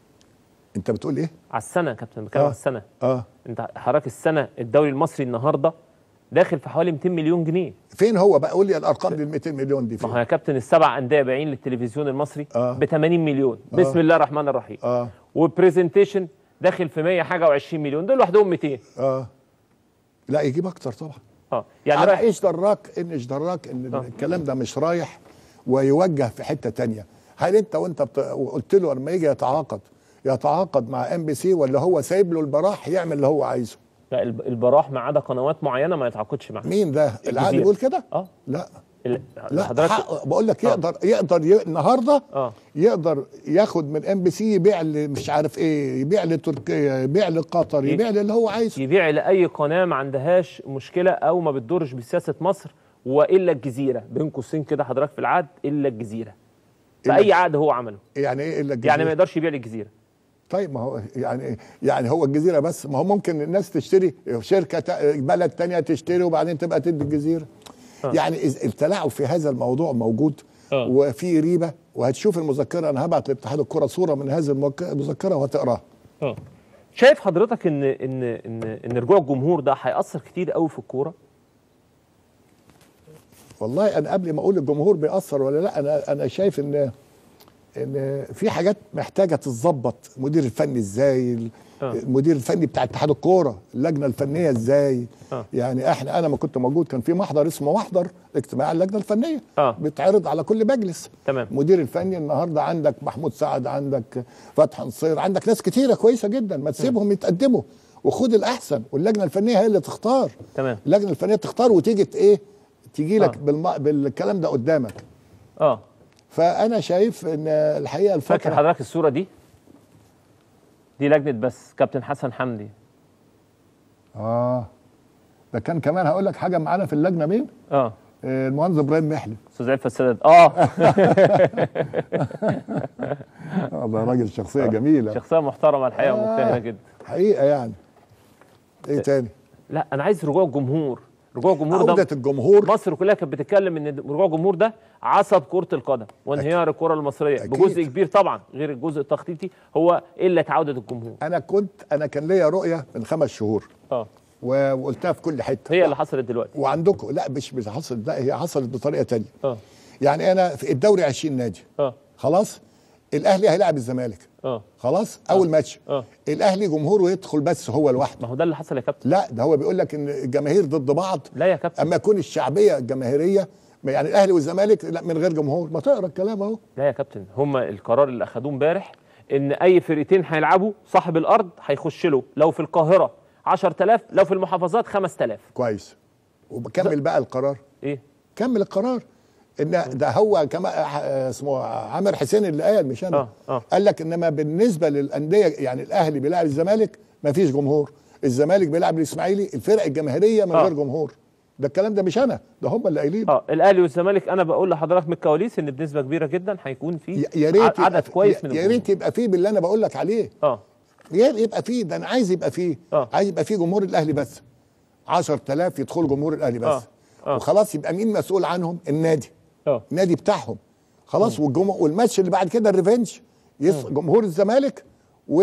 انت بتقول ايه؟ على السنه يا كابتن بتكلم آه. على السنه اه انت حضرتك السنه الدوري المصري النهارده داخل في حوالي 200 مليون جنيه فين هو بقى قول لي الارقام لل 200 مليون دي ما فين؟ هو يا كابتن السبع انديه بايعين للتلفزيون المصري آه. ب 80 مليون بسم الله الرحمن الرحيم اه وبرزنتيشن داخل في 100 حاجه و20 مليون دول لوحدهم 200 اه لا يجيب اكتر طبعا اه يعني يعني رايح ايش دراك ان ايش دراك ان آه. الكلام ده مش رايح ويوجه في حته تانية هل انت وانت بت... قلت له لما يجي يتعاقد يتعاقد مع ام بي سي ولا هو سايب له البراح يعمل اللي هو عايزه لا الب- البراح ما عدا قنوات معينه ما يتعاقدش معاها مين ده العقد الجزيرة. بيقول كده اه لا ال- لا حضرتك حق بقول لك يقدر يقدر ي... النهارده اه يقدر ياخد من ام بي سي يبيع ل- مش عارف ايه يبيع لتركيا يبيع لقطر ي- يبيع اللي هو عايزه يبيع لاي قناه ما عندهاش مشكله او ما بتضرش بسياسه مصر والا الجزيره بين قوسين كده حضرتك في العقد الا الجزيره في إلا- اي عقد هو عمله يعني ايه الا الجزيرة؟ يعني ما يقدرش يبيع للجزيره طيب ما هو يعني يعني هو الجزيره بس ما هو ممكن الناس تشتري شركه تا- بلد تانية تشتري وبعدين تبقى تدي الجزيره آه. يعني إذ- التلاعب في هذا الموضوع موجود آه. وفي ريبه وهتشوف المذكره انا هبعت لاتحاد الكره صوره من هذه المك- المذكره وهتقراها اه شايف حضرتك ان ان ان ان رجوع الجمهور ده هياثر كتير قوي في الكوره والله انا قبل ما اقول الجمهور بيأثر ولا لا انا انا شايف ان ان في حاجات محتاجه تتظبط المدير الفني ازاي ال- آه. المدير الفني بتاع اتحاد الكوره اللجنه الفنيه ازاي آه. يعني احنا انا ما كنت موجود كان في محضر اسمه محضر اجتماع اللجنه الفنيه آه. بيتعرض على كل مجلس تمام. المدير الفني النهارده عندك محمود سعد عندك فتحي نصير عندك ناس كتيره كويسه جدا ما تسيبهم يتقدموا وخد الاحسن واللجنه الفنيه هي اللي تختار تمام اللجنه الفنيه تختار وتيجي ت- ايه تيجي لك آه. بالم... بالكلام ده قدامك اه فانا شايف ان الحقيقه فاكر الفتره حضرتك الصوره دي دي لجنه بس كابتن حسن حمدي اه ده كان كمان هقول لك حاجه معانا في اللجنه مين اه آه، المهندس ابراهيم محلي استاذ عفه السادات اه آه، ده راجل شخصيه جميله شخصيه محترمه الحقيقه آه. ومجتهده جدا حقيقه يعني ايه تاني لا انا عايز رجوع الجمهور رجوع الجمهور ده عوده الجمهور مصر كلها كانت بتتكلم ان رجوع الجمهور ده عصب كره القدم وانهيار الكره المصريه أكيد. بجزء كبير طبعا غير الجزء التخطيطي هو قله عوده الجمهور انا كنت انا كان ليا رؤيه من خمس شهور اه و- وقلتها في كل حته هي اللي حصلت دلوقتي وعندكم لا مش مش حصلت لا هي حصلت بطريقه تانية اه يعني انا في الدوري 20 نادي اه خلاص الاهلي هيلاعب الزمالك اه خلاص اول ماتش اه الاهلي جمهوره يدخل بس هو لوحده ما هو ده اللي حصل يا كابتن لا ده هو بيقول لك ان الجماهير ضد بعض لا يا كابتن اما يكون الشعبيه الجماهيريه يعني الاهلي والزمالك لا من غير جمهور ما تقرا الكلام اهو لا يا كابتن هم القرار اللي اخدوه امبارح ان اي فرقتين هيلعبوا صاحب الارض هيخش له لو في القاهره 10000 لو في المحافظات 5000 كويس وبكمل بقى القرار ايه كمل القرار ان ده هو كما آه، اسمه عامر حسين اللي قال مش انا آه، آه. قال لك انما بالنسبه للانديه يعني الاهلي بيلعب الزمالك ما فيش جمهور الزمالك بيلعب الاسماعيلي الفرق الجماهيريه من آه. غير جمهور ده الكلام ده مش انا ده هم اللي قايلين اه الاهلي والزمالك انا بقول لحضرتك من الكواليس ان بنسبه كبيره جدا هيكون في يا- يا ريت ع- عدد يبقى- كويس من يا الجمهور. ريت يبقى فيه باللي انا بقول لك عليه اه يا يبقى فيه ده انا عايز يبقى فيه آه. عايز يبقى فيه جمهور الاهلي بس 10000 يدخلوا جمهور الاهلي بس آه. آه. وخلاص يبقى مين مسؤول عنهم النادي اه النادي بتاعهم خلاص والجمهور والماتش اللي بعد كده الريفنج يص... جمهور الزمالك و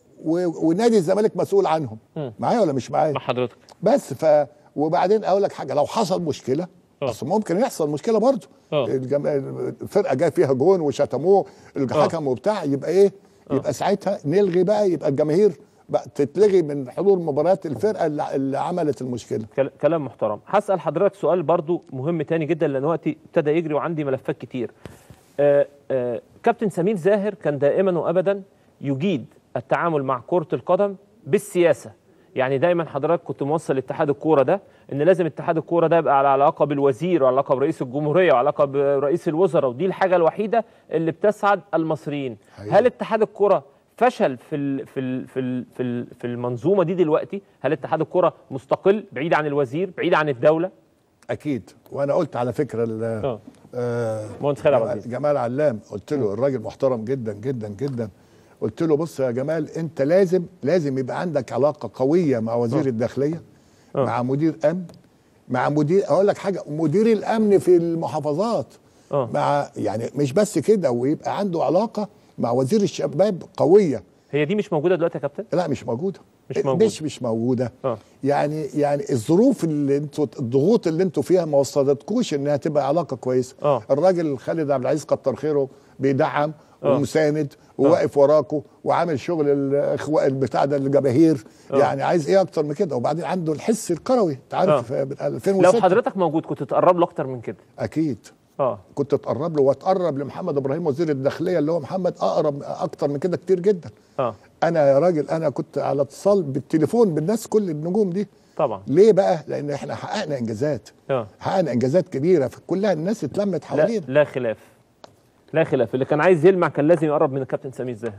و ونادي الزمالك مسؤول عنهم معايا ولا مش معايا مع حضرتك بس ف وبعدين اقول لك حاجه لو حصل مشكله آه. اصل ممكن يحصل مشكله برضه آه. الجم... الفرقه جاي فيها جون وشتموه الحكم وبتاع يبقى ايه يبقى ساعتها نلغي بقى يبقى الجماهير بقى تتلغي من حضور مباريات الفرقه اللي, اللي عملت المشكله كل- كلام محترم هسأل حضرتك سؤال برضو مهم تاني جدا لأن وقتي ابتدى يجري وعندي ملفات كتير آه آه كابتن سمير زاهر كان دائما وأبدا يجيد التعامل مع كرة القدم بالسياسة يعني دايما حضرتك كنت موصل اتحاد الكوره ده ان لازم اتحاد الكوره ده يبقى على علاقه بالوزير وعلى علاقه برئيس الجمهوريه وعلاقه برئيس الوزراء ودي الحاجه الوحيده اللي بتسعد المصريين حقيقي. هل اتحاد الكوره فشل في ال في ال في ال في, ال في المنظومه دي دلوقتي هل اتحاد الكوره مستقل بعيد عن الوزير بعيد عن الدوله اكيد وانا قلت على فكره ال- اه آه مهندس خالد عبد جمال, العزيز جمال علام قلت له الراجل محترم جدا جدا جدا قلت له بص يا جمال انت لازم لازم يبقى عندك علاقه قويه مع وزير آه. الداخليه آه. مع مدير امن مع مدير اقول لك حاجه مدير الامن في المحافظات اه مع يعني مش بس كده ويبقى عنده علاقه مع وزير الشباب قويه هي دي مش موجوده دلوقتي يا كابتن لا مش موجوده مش موجودة. مش مش موجوده اه يعني يعني الظروف اللي انتوا الضغوط اللي انتوا فيها ما وصلتكوش انها تبقى علاقه كويسه اه الراجل خالد عبد العزيز كتر خيره بيدعم آه. ومساند وواقف وراكوا وعامل شغل الاخوه البتاع ده الجماهير آه. يعني عايز ايه اكتر من كده وبعدين عنده الحس الكروي انت عارف آه. من 2006 لو حضرتك موجود كنت تقرب له اكتر من كده اكيد اه كنت تقرب له وتقرب لمحمد ابراهيم وزير الداخليه اللي هو محمد اقرب اكتر من كده كتير جدا اه انا يا راجل انا كنت على اتصال بالتليفون بالناس كل النجوم دي طبعا ليه بقى لان احنا حققنا انجازات اه حققنا انجازات كبيره كلها الناس اتلمت لا حوالينا لا خلاف لا خلاف اللي كان عايز يلمع كان لازم يقرب من الكابتن سمير زاهر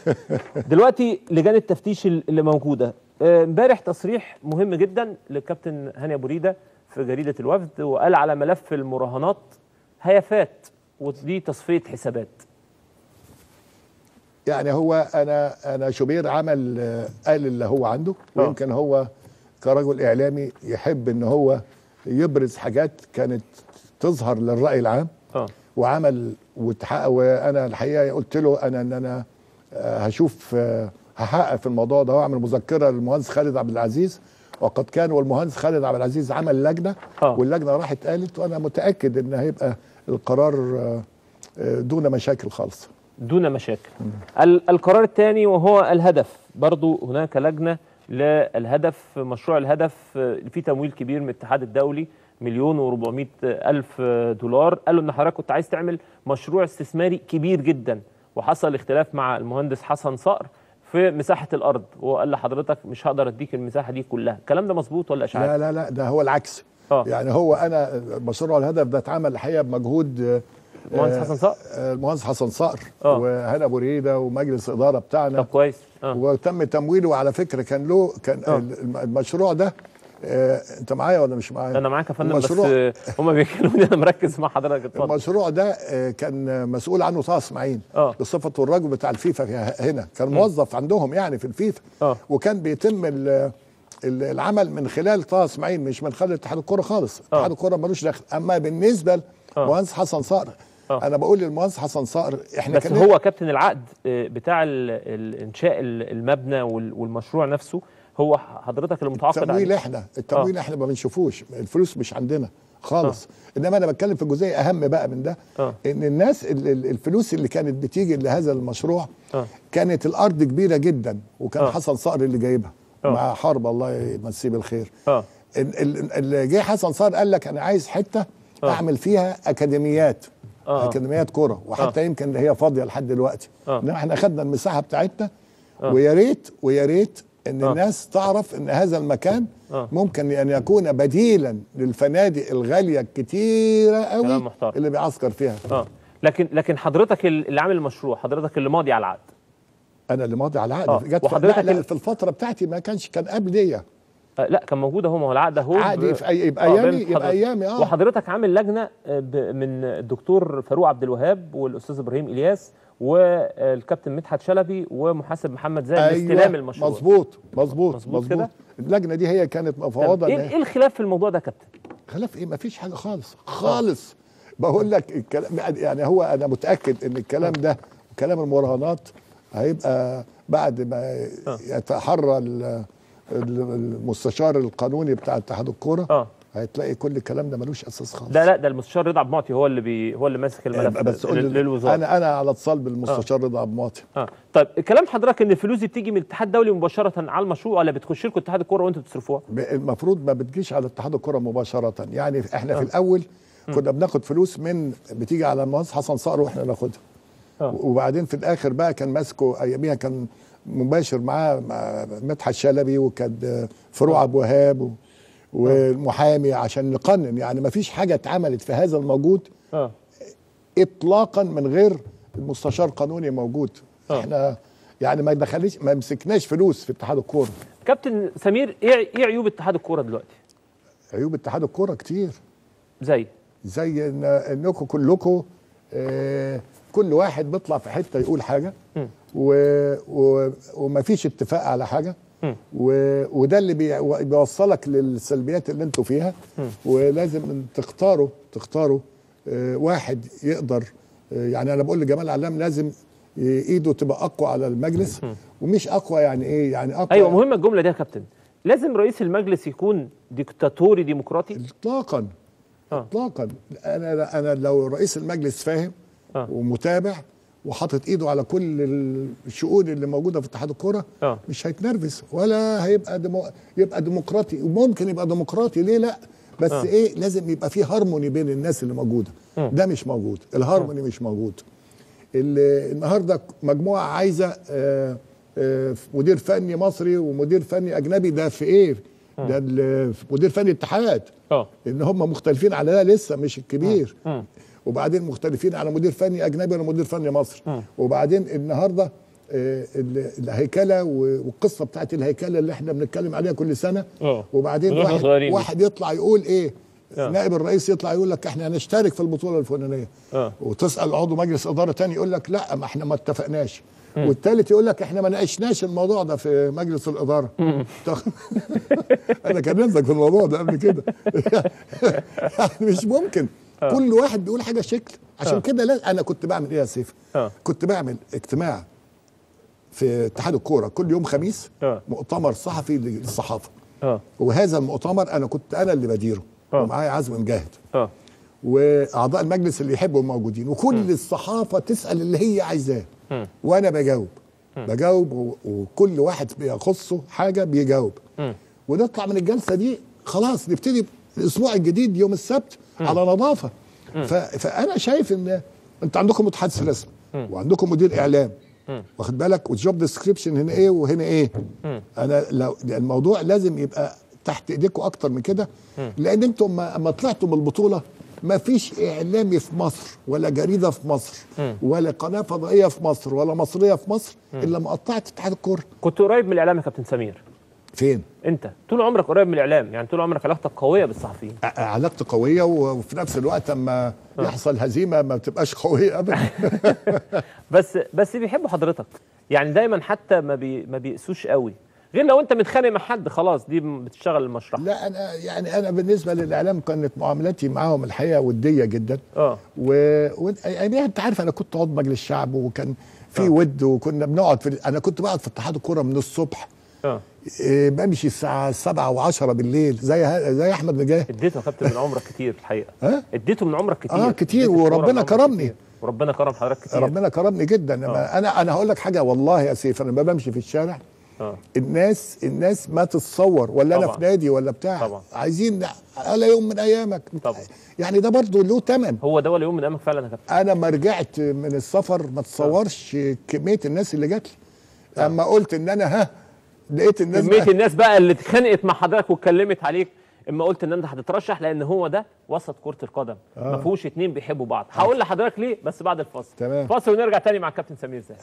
دلوقتي لجان التفتيش اللي موجوده آه، امبارح تصريح مهم جدا للكابتن هاني ابو ريده في جريده الوفد وقال على ملف المراهنات هيافات ودي تصفيه حسابات يعني هو انا انا شوبير عمل آه، قال اللي هو عنده آه. ويمكن هو كرجل اعلامي يحب ان هو يبرز حاجات كانت تظهر للراي العام اه وعمل وتحقق وانا الحقيقه قلت له انا ان انا آه، هشوف آه، هحقق في الموضوع ده واعمل مذكره للمهندس خالد عبد العزيز وقد كان والمهندس خالد عبد العزيز عمل لجنه آه. واللجنه راحت قالت وانا متاكد ان هيبقى القرار آه، آه، دون مشاكل خالص دون مشاكل ال- القرار الثاني وهو الهدف برضو هناك لجنة للهدف مشروع الهدف آه، في تمويل كبير من الاتحاد الدولي مليون و400 ألف دولار قالوا إن حضرتك كنت عايز تعمل مشروع استثماري كبير جدا وحصل اختلاف مع المهندس حسن صقر في مساحة الأرض وقال لحضرتك مش هقدر أديك المساحة دي كلها الكلام ده مظبوط ولا إشاعات؟ لا لا لا ده هو العكس آه. يعني هو انا مشروع الهدف ده اتعمل الحقيقه بمجهود آه، المهندس آه، حسن صقر آه، المهندس حسن صقر آه. وهنا ابو ريده ومجلس الاداره بتاعنا طب كويس اه وتم تمويله على فكره كان له كان آه. الم- المشروع ده آه انت معايا ولا مش معايا؟ أنا معاك يا فندم بس المشروع آه، هما بيكلموني أنا مركز مع حضرتك اتفضل المشروع ده آه كان مسؤول عنه طه اسماعيل آه. بصفته الرجل بتاع الفيفا في- هنا كان موظف عندهم يعني في الفيفا آه. وكان بيتم ال- ال- العمل من خلال طه اسماعيل مش من خلال اتحاد الكوره خالص آه. اتحاد الكوره ملوش دخل اما بالنسبه آه. للمهندس حسن صقر آه. انا بقول للمهندس حسن صقر احنا بس كان هو كابتن العقد آه، بتاع ال- ال- انشاء ال- المبنى وال- والمشروع نفسه هو حضرتك اللي متعاقد التمويل عليه احنا التمويل آه. احنا ما بنشوفوش الفلوس مش عندنا خالص انما انا بتكلم في جزئيه اهم بقى من ده آه. ان الناس ال- ال- الفلوس اللي كانت بتيجي لهذا المشروع آه. كانت الارض كبيره جدا وكان آه. حسن صقر اللي جايبها آه. مع حرب الله يمسيه بالخير اه ال- ال- اللي جه حسن صقر قال لك انا عايز حته آه. اعمل فيها اكاديميات آه. اكاديميات كره وحتى يمكن هي فاضيه لحد دلوقتي آه. انما احنا خدنا المساحه بتاعتنا آه. ويا ريت ويا ريت ان آه. الناس تعرف ان هذا المكان آه. ممكن ان يكون بديلا للفنادق الغاليه الكتيره كلام قوي محترم. اللي بيعسكر فيها اه لكن لكن حضرتك ال- اللي عامل المشروع حضرتك اللي ماضي على العقد انا اللي ماضي على آه. عقد جت في- وحضرتك لا, لا ال- في الفتره بتاعتي ما كانش كان قبل دي آه لا كان موجود اهو ما هو العقد اهو عقدي ب- في أي- يبقى آه، أيامي- بين يبقى حضرتك. أيامي، آه. وحضرتك عامل لجنه آه، ب- من الدكتور فاروق عبد الوهاب والاستاذ ابراهيم الياس والكابتن مدحت شلبي ومحاسب محمد زاهد لاستلام المشروع مظبوط مظبوط مظبوط كده؟ مظبوط اللجنه دي هي كانت طب مفوضه ايه إن ايه الخلاف في الموضوع ده يا كابتن؟ خلاف ايه مفيش حاجه خالص خالص بقول لك الكلام يعني هو انا متاكد ان الكلام ده كلام المراهنات هيبقى بعد ما يتحرى ال- ال- المستشار القانوني بتاع اتحاد الكوره اه هتلاقي كل الكلام ده ملوش اساس خالص لا لا ده المستشار رضا عبد المعطي هو اللي بي هو اللي ماسك الملف بس قول لل- لي- للوزاره انا انا على اتصال بالمستشار رضا عبد المعطي اه طيب كلام حضرتك ان الفلوس دي بتيجي من الاتحاد الدولي مباشره على المشروع ولا بتخش لكم اتحاد الكوره وانتوا بتصرفوها؟ ب- المفروض ما بتجيش على اتحاد الكره مباشره يعني احنا في الاول كنا بناخد فلوس من بتيجي على المهندس حسن صقر واحنا ناخدها آه. وبعدين في الاخر بقى كان ماسكه اياميها كان مباشر معاه مع مدحت شلبي وكان فروع ابو وهاب و- والمحامي عشان نقنن يعني ما فيش حاجه اتعملت في هذا الموجود اه اطلاقا من غير المستشار قانوني موجود آه. احنا يعني ما دخلناش ما مسكناش فلوس في اتحاد الكوره كابتن سمير ايه ايه عيوب اتحاد الكوره دلوقتي؟ عيوب اتحاد الكوره كتير زي زي ان انكم كلكم آه كل واحد بيطلع في حته يقول حاجه و و وما فيش اتفاق على حاجه و وده اللي بي بيوصلك للسلبيات اللي انتوا فيها ولازم تختاروا تختاروا آه واحد يقدر آه يعني انا بقول لجمال علام لازم ايده تبقى اقوى على المجلس ومش اقوى يعني ايه يعني اقوى ايوه مهمه الجمله دي يا كابتن لازم رئيس المجلس يكون ديكتاتوري ديمقراطي اطلاقا آه. اطلاقا انا انا لو رئيس المجلس فاهم آه. ومتابع وحاطط ايده على كل الشؤون اللي موجوده في اتحاد الكوره آه. مش هيتنرفز ولا هيبقى ديمو يبقى ديمقراطي وممكن يبقى ديمقراطي ليه لا بس آه. ايه لازم يبقى في هارموني بين الناس اللي موجوده ده مش موجود الهارموني مش موجود ال- النهارده مجموعه عايزه آه، آه، مدير فني مصري ومدير فني اجنبي ده في ايه ده ال- مدير فني اتحاد اه ان هم مختلفين على ده لسه مش الكبير مم. وبعدين مختلفين على مدير فني اجنبي ولا مدير فني مصري مم. وبعدين النهارده آه، ال- الهيكله و- والقصه بتاعت الهيكله اللي احنا بنتكلم عليها كل سنه اه وبعدين من واحنا واحد, صغيرين. واحد يطلع يقول ايه آه. نائب الرئيس يطلع يقول لك احنا هنشترك في البطوله الفلانيه اه وتسال عضو مجلس اداره تاني يقول لك لا ما احنا ما اتفقناش والتالت يقول لك احنا ما ناقشناش الموضوع ده في مجلس الاداره طب- انا كلمتك في الموضوع ده قبل كده يعني مش ممكن كل واحد بيقول حاجه شكل عشان آه. كده لا انا كنت بعمل ايه يا سيف آه. كنت بعمل اجتماع في اتحاد الكوره كل يوم خميس آه. مؤتمر صحفي للصحافه اه وهذا المؤتمر انا كنت انا اللي بديره آه. ومعايا عزم مجاهد اه واعضاء المجلس اللي يحبوا موجودين وكل الصحافه تسال اللي هي عايزاه وانا بجاوب بجاوب و- وكل واحد بيخصه حاجه بيجاوب ونطلع من الجلسه دي خلاص نبتدي الاسبوع الجديد يوم السبت على نظافه ف... فانا شايف ان انت عندكم متحدث رسمي وعندكم مدير اعلام واخد بالك والجوب ديسكريبشن هنا ايه وهنا ايه انا لو الموضوع لازم يبقى تحت ايديكم اكتر من كده لان انتم ما- اما طلعتوا من البطوله ما فيش اعلامي في مصر ولا جريده في مصر ولا قناه فضائيه في مصر ولا مصريه في مصر الا ما قطعت اتحاد الكوره كنت قريب من الاعلام يا كابتن سمير فين انت طول عمرك قريب من الاعلام يعني طول عمرك علاقتك قويه بالصحفيين ع- علاقتي قويه و- وفي نفس الوقت اما يحصل هزيمه ما بتبقاش قويه ابدا بس بس بيحبوا حضرتك يعني دايما حتى ما بي ما بيقسوش قوي غير لو انت متخانق مع حد خلاص دي بتشتغل المشرحه لا انا يعني انا بالنسبه للاعلام كانت معاملاتي معاهم الحقيقه وديه جدا اه و... و... يعني انت عارف انا كنت عضو مجلس الشعب وكان في ود وكنا بنقعد في انا كنت بقعد في اتحاد الكوره من الصبح اه إيه، بمشي الساعه 7 و10 بالليل زي ه- زي احمد نجاه اديته يا كابتن من عمرك كتير الحقيقه ها؟ اديته من عمرك كتير آه، كتير، اديت الكورة وربنا من عمرك كرمني. كتير. وربنا كرم حضرتك كتير ربنا كرمني جدا انما انا انا هقول لك حاجه والله يا سيف انا لما بمشي في الشارع اه الناس الناس ما تتصور ولا انا طبعاً. في نادي ولا بتاع طبعاً. عايزين على يوم من ايامك طبعاً. يعني ده برضه له ثمن هو ده ولا يوم من ايامك فعلا يا كابتن انا ما رجعت من السفر ما تصورش كميه الناس اللي جات لي اما قلت ان انا ها لقيت الناس كميه بقى- الناس بقى اللي اتخانقت مع حضرتك واتكلمت عليك اما قلت ان انت هتترشح لان هو ده وسط كره القدم ما فيهوش اتنين بيحبوا بعض هقول لحضرتك ليه بس بعد الفاصل تمام. فاصل ونرجع تاني مع الكابتن سمير زاهر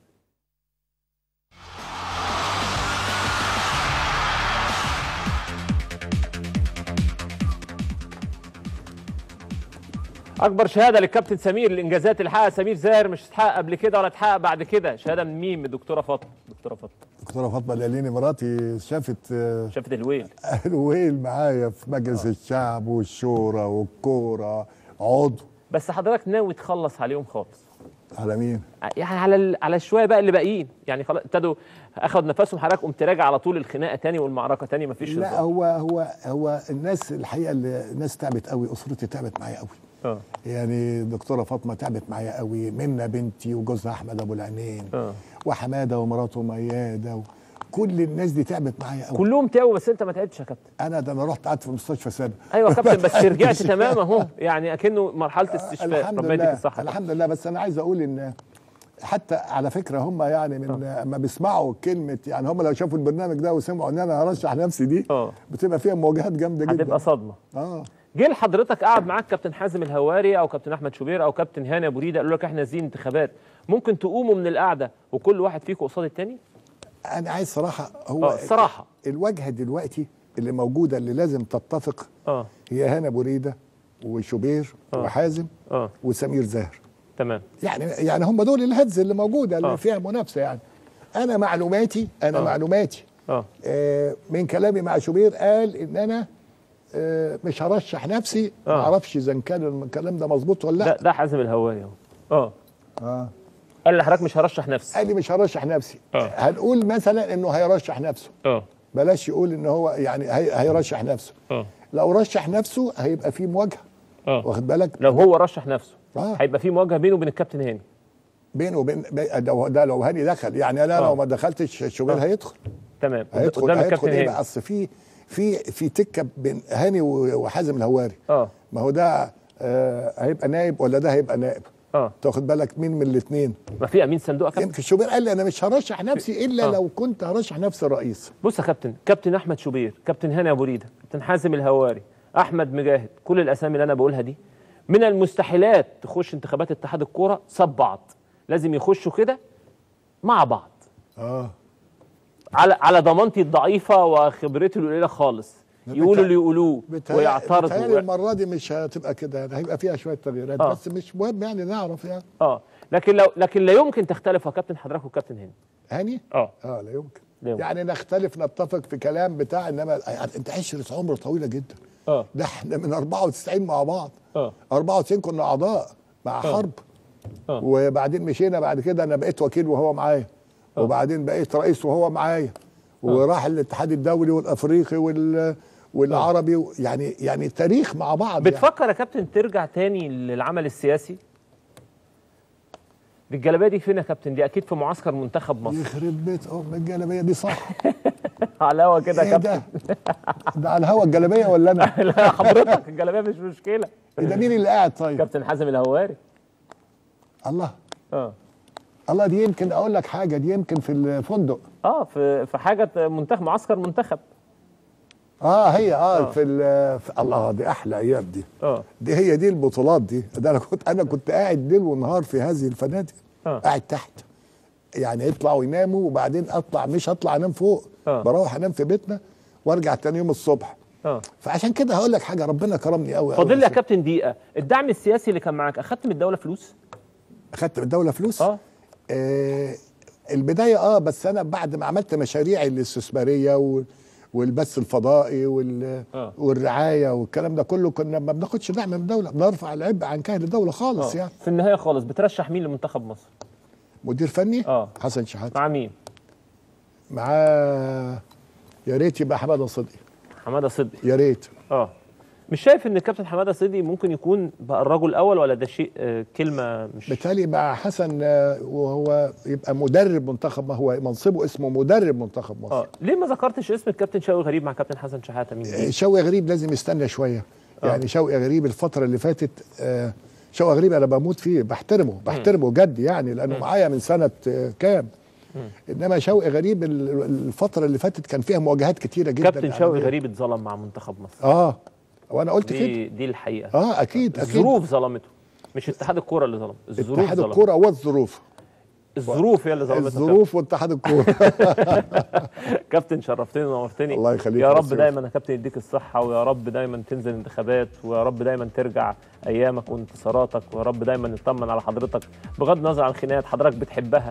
اكبر شهاده للكابتن سمير الانجازات اللي حققها سمير زاهر مش هتحقق قبل كده ولا هتحقق بعد كده شهاده من مين من الدكتوره فاطمه دكتوره فاطمه دكتوره فاطمه القليني مراتي شافت آه، شافت الويل الويل معايا في مجلس الشعب والشورى والكوره عضو بس حضرتك ناوي تخلص عليهم خالص على مين يعني على ال- على الشويه بقى اللي باقيين يعني خلاص ابتدوا اخد نفسهم حضرتك قمت راجع على طول الخناقه تاني والمعركه تاني مفيش لا هزار. هو هو هو الناس الحقيقه اللي الناس تعبت قوي اسرتي تعبت معايا قوي اه يعني الدكتوره فاطمه تعبت معايا قوي منى بنتي وجوزها احمد ابو العينين اه وحماده ومراته مياده و... كل الناس دي تعبت معايا قوي كلهم تعبوا بس انت ما تعبتش يا كابتن انا ده انا رحت قعدت في المستشفى سنه ايوه يا كابتن بس رجعت تمام اهو يعني اكنه مرحله استشفاء الحمد ربنا يديك لله الصحه الحمد لله بس انا عايز اقول ان حتى على فكره هم يعني من اما بيسمعوا كلمه يعني هم لو شافوا البرنامج ده وسمعوا ان انا هرشح نفسي دي اه بتبقى فيها مواجهات جامده جدا هتبقى صدمه اه جه لحضرتك قعد معاك كابتن حازم الهواري او كابتن احمد شوبير او كابتن هاني ابو ريده قالوا لك احنا نازلين انتخابات ممكن تقوموا من القعده وكل واحد فيكم قصاد التاني انا عايز صراحه هو اه صراحه الواجهه دلوقتي اللي موجوده اللي لازم تتفق اه هي هنا بريده وشوبير آه. وحازم اه وسمير زاهر تمام يعني يعني هم دول الهدز اللي موجوده اللي آه. فيها منافسه يعني انا معلوماتي انا آه. معلوماتي اه آه، من كلامي مع شوبير قال ان انا آه، مش هرشح نفسي ما آه. اعرفش اذا كان الكلام ده مظبوط ولا ده لا ده حازم الهواري اهو اه آه. قال لحضرتك مش هرشح نفسي قال لي مش هرشح نفسي آه. هنقول مثلا انه هيرشح نفسه اه بلاش يقول ان هو يعني هي هيرشح نفسه اه لو رشح نفسه هيبقى في مواجهه اه واخد بالك لو هو رشح نفسه آه. هيبقى في مواجهه بينه وبين الكابتن هاني بينه وبين بي- ده ده لو هاني دخل يعني انا آه. لو ما دخلتش شوبير آه. هيدخل تمام هيدخل قدام هيدخل الكابتن ايه هاني بقى اصل في في في تكه بين هاني و- وحازم الهواري اه ما هو ده آه هيبقى نائب ولا ده هيبقى نائب اه تاخد بالك مين من الاثنين ما في امين صندوق يا كابتن يمكن شوبير قال لي انا مش هرشح نفسي الا آه. لو كنت هرشح نفسي رئيس بص يا كابتن كابتن احمد شوبير كابتن هاني ابو ريده كابتن حازم الهواري احمد مجاهد كل الاسامي اللي انا بقولها دي من المستحيلات تخش انتخابات اتحاد الكوره صب بعض لازم يخشوا كده مع بعض اه على على ضمانتي الضعيفه وخبرتي القليله خالص يقولوا اللي يقولوه بتهيأ- ويعترضوا بتهيألي و... المره دي مش هتبقى كده يعني هيبقى فيها شويه تغييرات آه. بس مش مهم يعني نعرف يعني اه لكن لو لكن لا يمكن تختلف يا كابتن حضرتك وكابتن هاني هاني اه اه لا يمكن لا يمكن. يعني نختلف نتفق في كلام بتاع انما يعني انت عشره عمر طويله جدا اه ده احنا من 94 مع بعض اه 94 كنا اعضاء مع حرب آه. وبعدين مشينا بعد كده انا بقيت وكيل وهو معايا وبعدين بقيت رئيس وهو معايا وراح الاتحاد الدولي والافريقي وال والعربي يعني يعني تاريخ مع بعض يعني. بتفكر يا كابتن ترجع تاني للعمل السياسي دي الجلابيه دي فين يا كابتن دي اكيد في معسكر منتخب مصر يخرب بيت ام الجلابيه دي صح على الهوا كده يا ايه كابتن ده ده على الهوا الجلابيه ولا انا لا حضرتك الجلابيه مش مشكله إيه ده مين اللي قاعد طيب كابتن حازم الهواري الله اه الله دي يمكن اقول لك حاجه دي يمكن في الفندق اه في في حاجه منتخب معسكر منتخب اه هي اه, في, ال- في الله دي احلى ايام دي اه دي هي دي البطولات دي ده انا كنت انا كنت قاعد ليل ونهار في هذه الفنادق آه. قاعد تحت يعني يطلعوا يناموا وبعدين اطلع مش هطلع انام فوق آه. بروح انام في بيتنا وارجع تاني يوم الصبح اه فعشان كده هقول لك حاجه ربنا كرمني قوي فاضل لي يا كابتن دقيقه الدعم السياسي اللي كان معاك اخدت من الدوله فلوس اخدت من الدوله فلوس اه آه البدايه اه بس انا بعد ما عملت مشاريعي الاستثماريه وال والبث الفضائي وال... آه. والرعايه والكلام ده كله كنا ما بناخدش دعم من الدوله بنرفع العبء عن كاهل الدوله خالص آه. يعني في النهايه خالص بترشح مين لمنتخب مصر مدير فني آه. حسن شحاته مع مين معاه يا ريت يبقى حماده صدقي حماده صدقي يا ريت اه مش شايف ان الكابتن حماده صدقي ممكن يكون بقى الرجل الاول ولا ده شيء آه كلمه مش بالتالي مع حسن آه، وهو يبقى مدرب منتخب ما هو منصبه اسمه مدرب منتخب مصر اه ليه ما ذكرتش اسم الكابتن شوقي غريب مع كابتن حسن شحاته مين آه، شوقي غريب لازم يستنى شويه يعني شوقي غريب الفتره اللي فاتت آه، شوقي غريب انا بموت فيه بحترمه بحترمه جد يعني لانه معايا من سنه آه، كام انما شوقي غريب ال- الفتره اللي فاتت كان فيها مواجهات كتيره جدا كابتن شوقي إعلامية. غريب اتظلم مع منتخب مصر اه وانا قلت كده دي دي الحقيقه اه اكيد اكيد الظروف ظلمته مش اتحاد الكوره اللي ظلم الظروف اتحاد ظلمته الكوره والظروف الظروف هي اللي ظلمتها الظروف واتحاد الكوره كابتن شرفتني ونورتني الله يخليك يا يا رب سيف. دايما يا كابتن يديك الصحه ويا رب دايما تنزل انتخابات ويا رب دايما ترجع ايامك وانتصاراتك ويا رب دايما نطمن على حضرتك بغض النظر عن الخناقات حضرتك بتحبها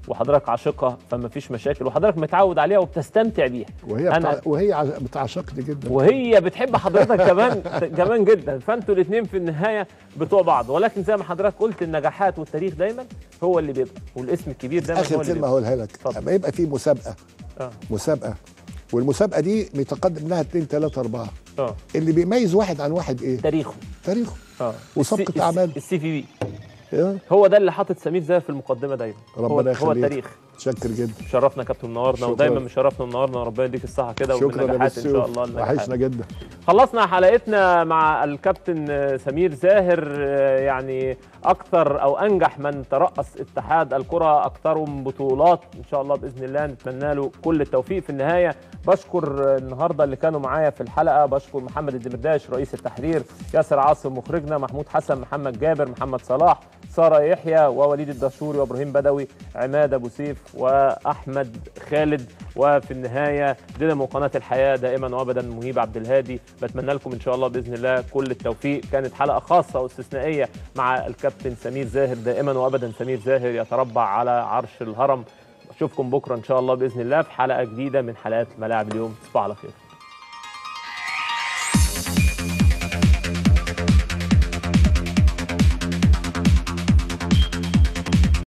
وحضرتك عاشقها فما فيش مشاكل وحضرتك متعود عليها وبتستمتع بيها وهي أنا- بتاع وهي عز- بتعشقني جدا وهي بتحب حضرتك كمان كمان جدا فانتوا الاثنين في النهايه بتوع بعض ولكن زي ما حضرتك قلت النجاحات والتاريخ دايما هو اللي بيبقى والاسم الكبير دايما هو اخر اللي كلمه بيبقى هقولها لك اتفضل. لما يبقى في مسابقه اه مسابقه والمسابقه دي بيتقدم لها اثنين ثلاثه اربعه اه اللي بيميز واحد عن واحد ايه؟ تاريخه تاريخه اه وسابقة السي- أعمال. السي في بي إيه؟ هو ده اللي حاطط سمير زاهر في المقدمه دايما هو, ربنا هو يخليك التاريخ شكر جدا شرفنا كابتن منورنا شكراً. ودايما مشرفنا منورنا وربنا يديك الصحه كده شكرا يا والنجاحات ان بسيو شاء الله النجاحات. وحشنا جدا خلصنا حلقتنا مع الكابتن آه، سمير زاهر آه، يعني اكثر او انجح من ترأس اتحاد الكره اكثرهم بطولات ان شاء الله باذن الله نتمنى له كل التوفيق في النهايه بشكر آه، النهارده اللي كانوا معايا في الحلقه بشكر محمد الدمرداش رئيس التحرير ياسر عاصم مخرجنا محمود حسن محمد جابر محمد صلاح ساره يحيى ووليد الدشوري وابراهيم بدوي عماد ابو سيف واحمد خالد وفي النهايه دينامو قناه الحياه دائما وابدا مهيب عبد الهادي بتمنى لكم ان شاء الله باذن الله كل التوفيق كانت حلقه خاصه واستثنائيه مع الكابتن سمير زاهر دائما وابدا سمير زاهر يتربع على عرش الهرم اشوفكم بكره ان شاء الله باذن الله في حلقه جديده من حلقات ملاعب اليوم تصبحوا على خير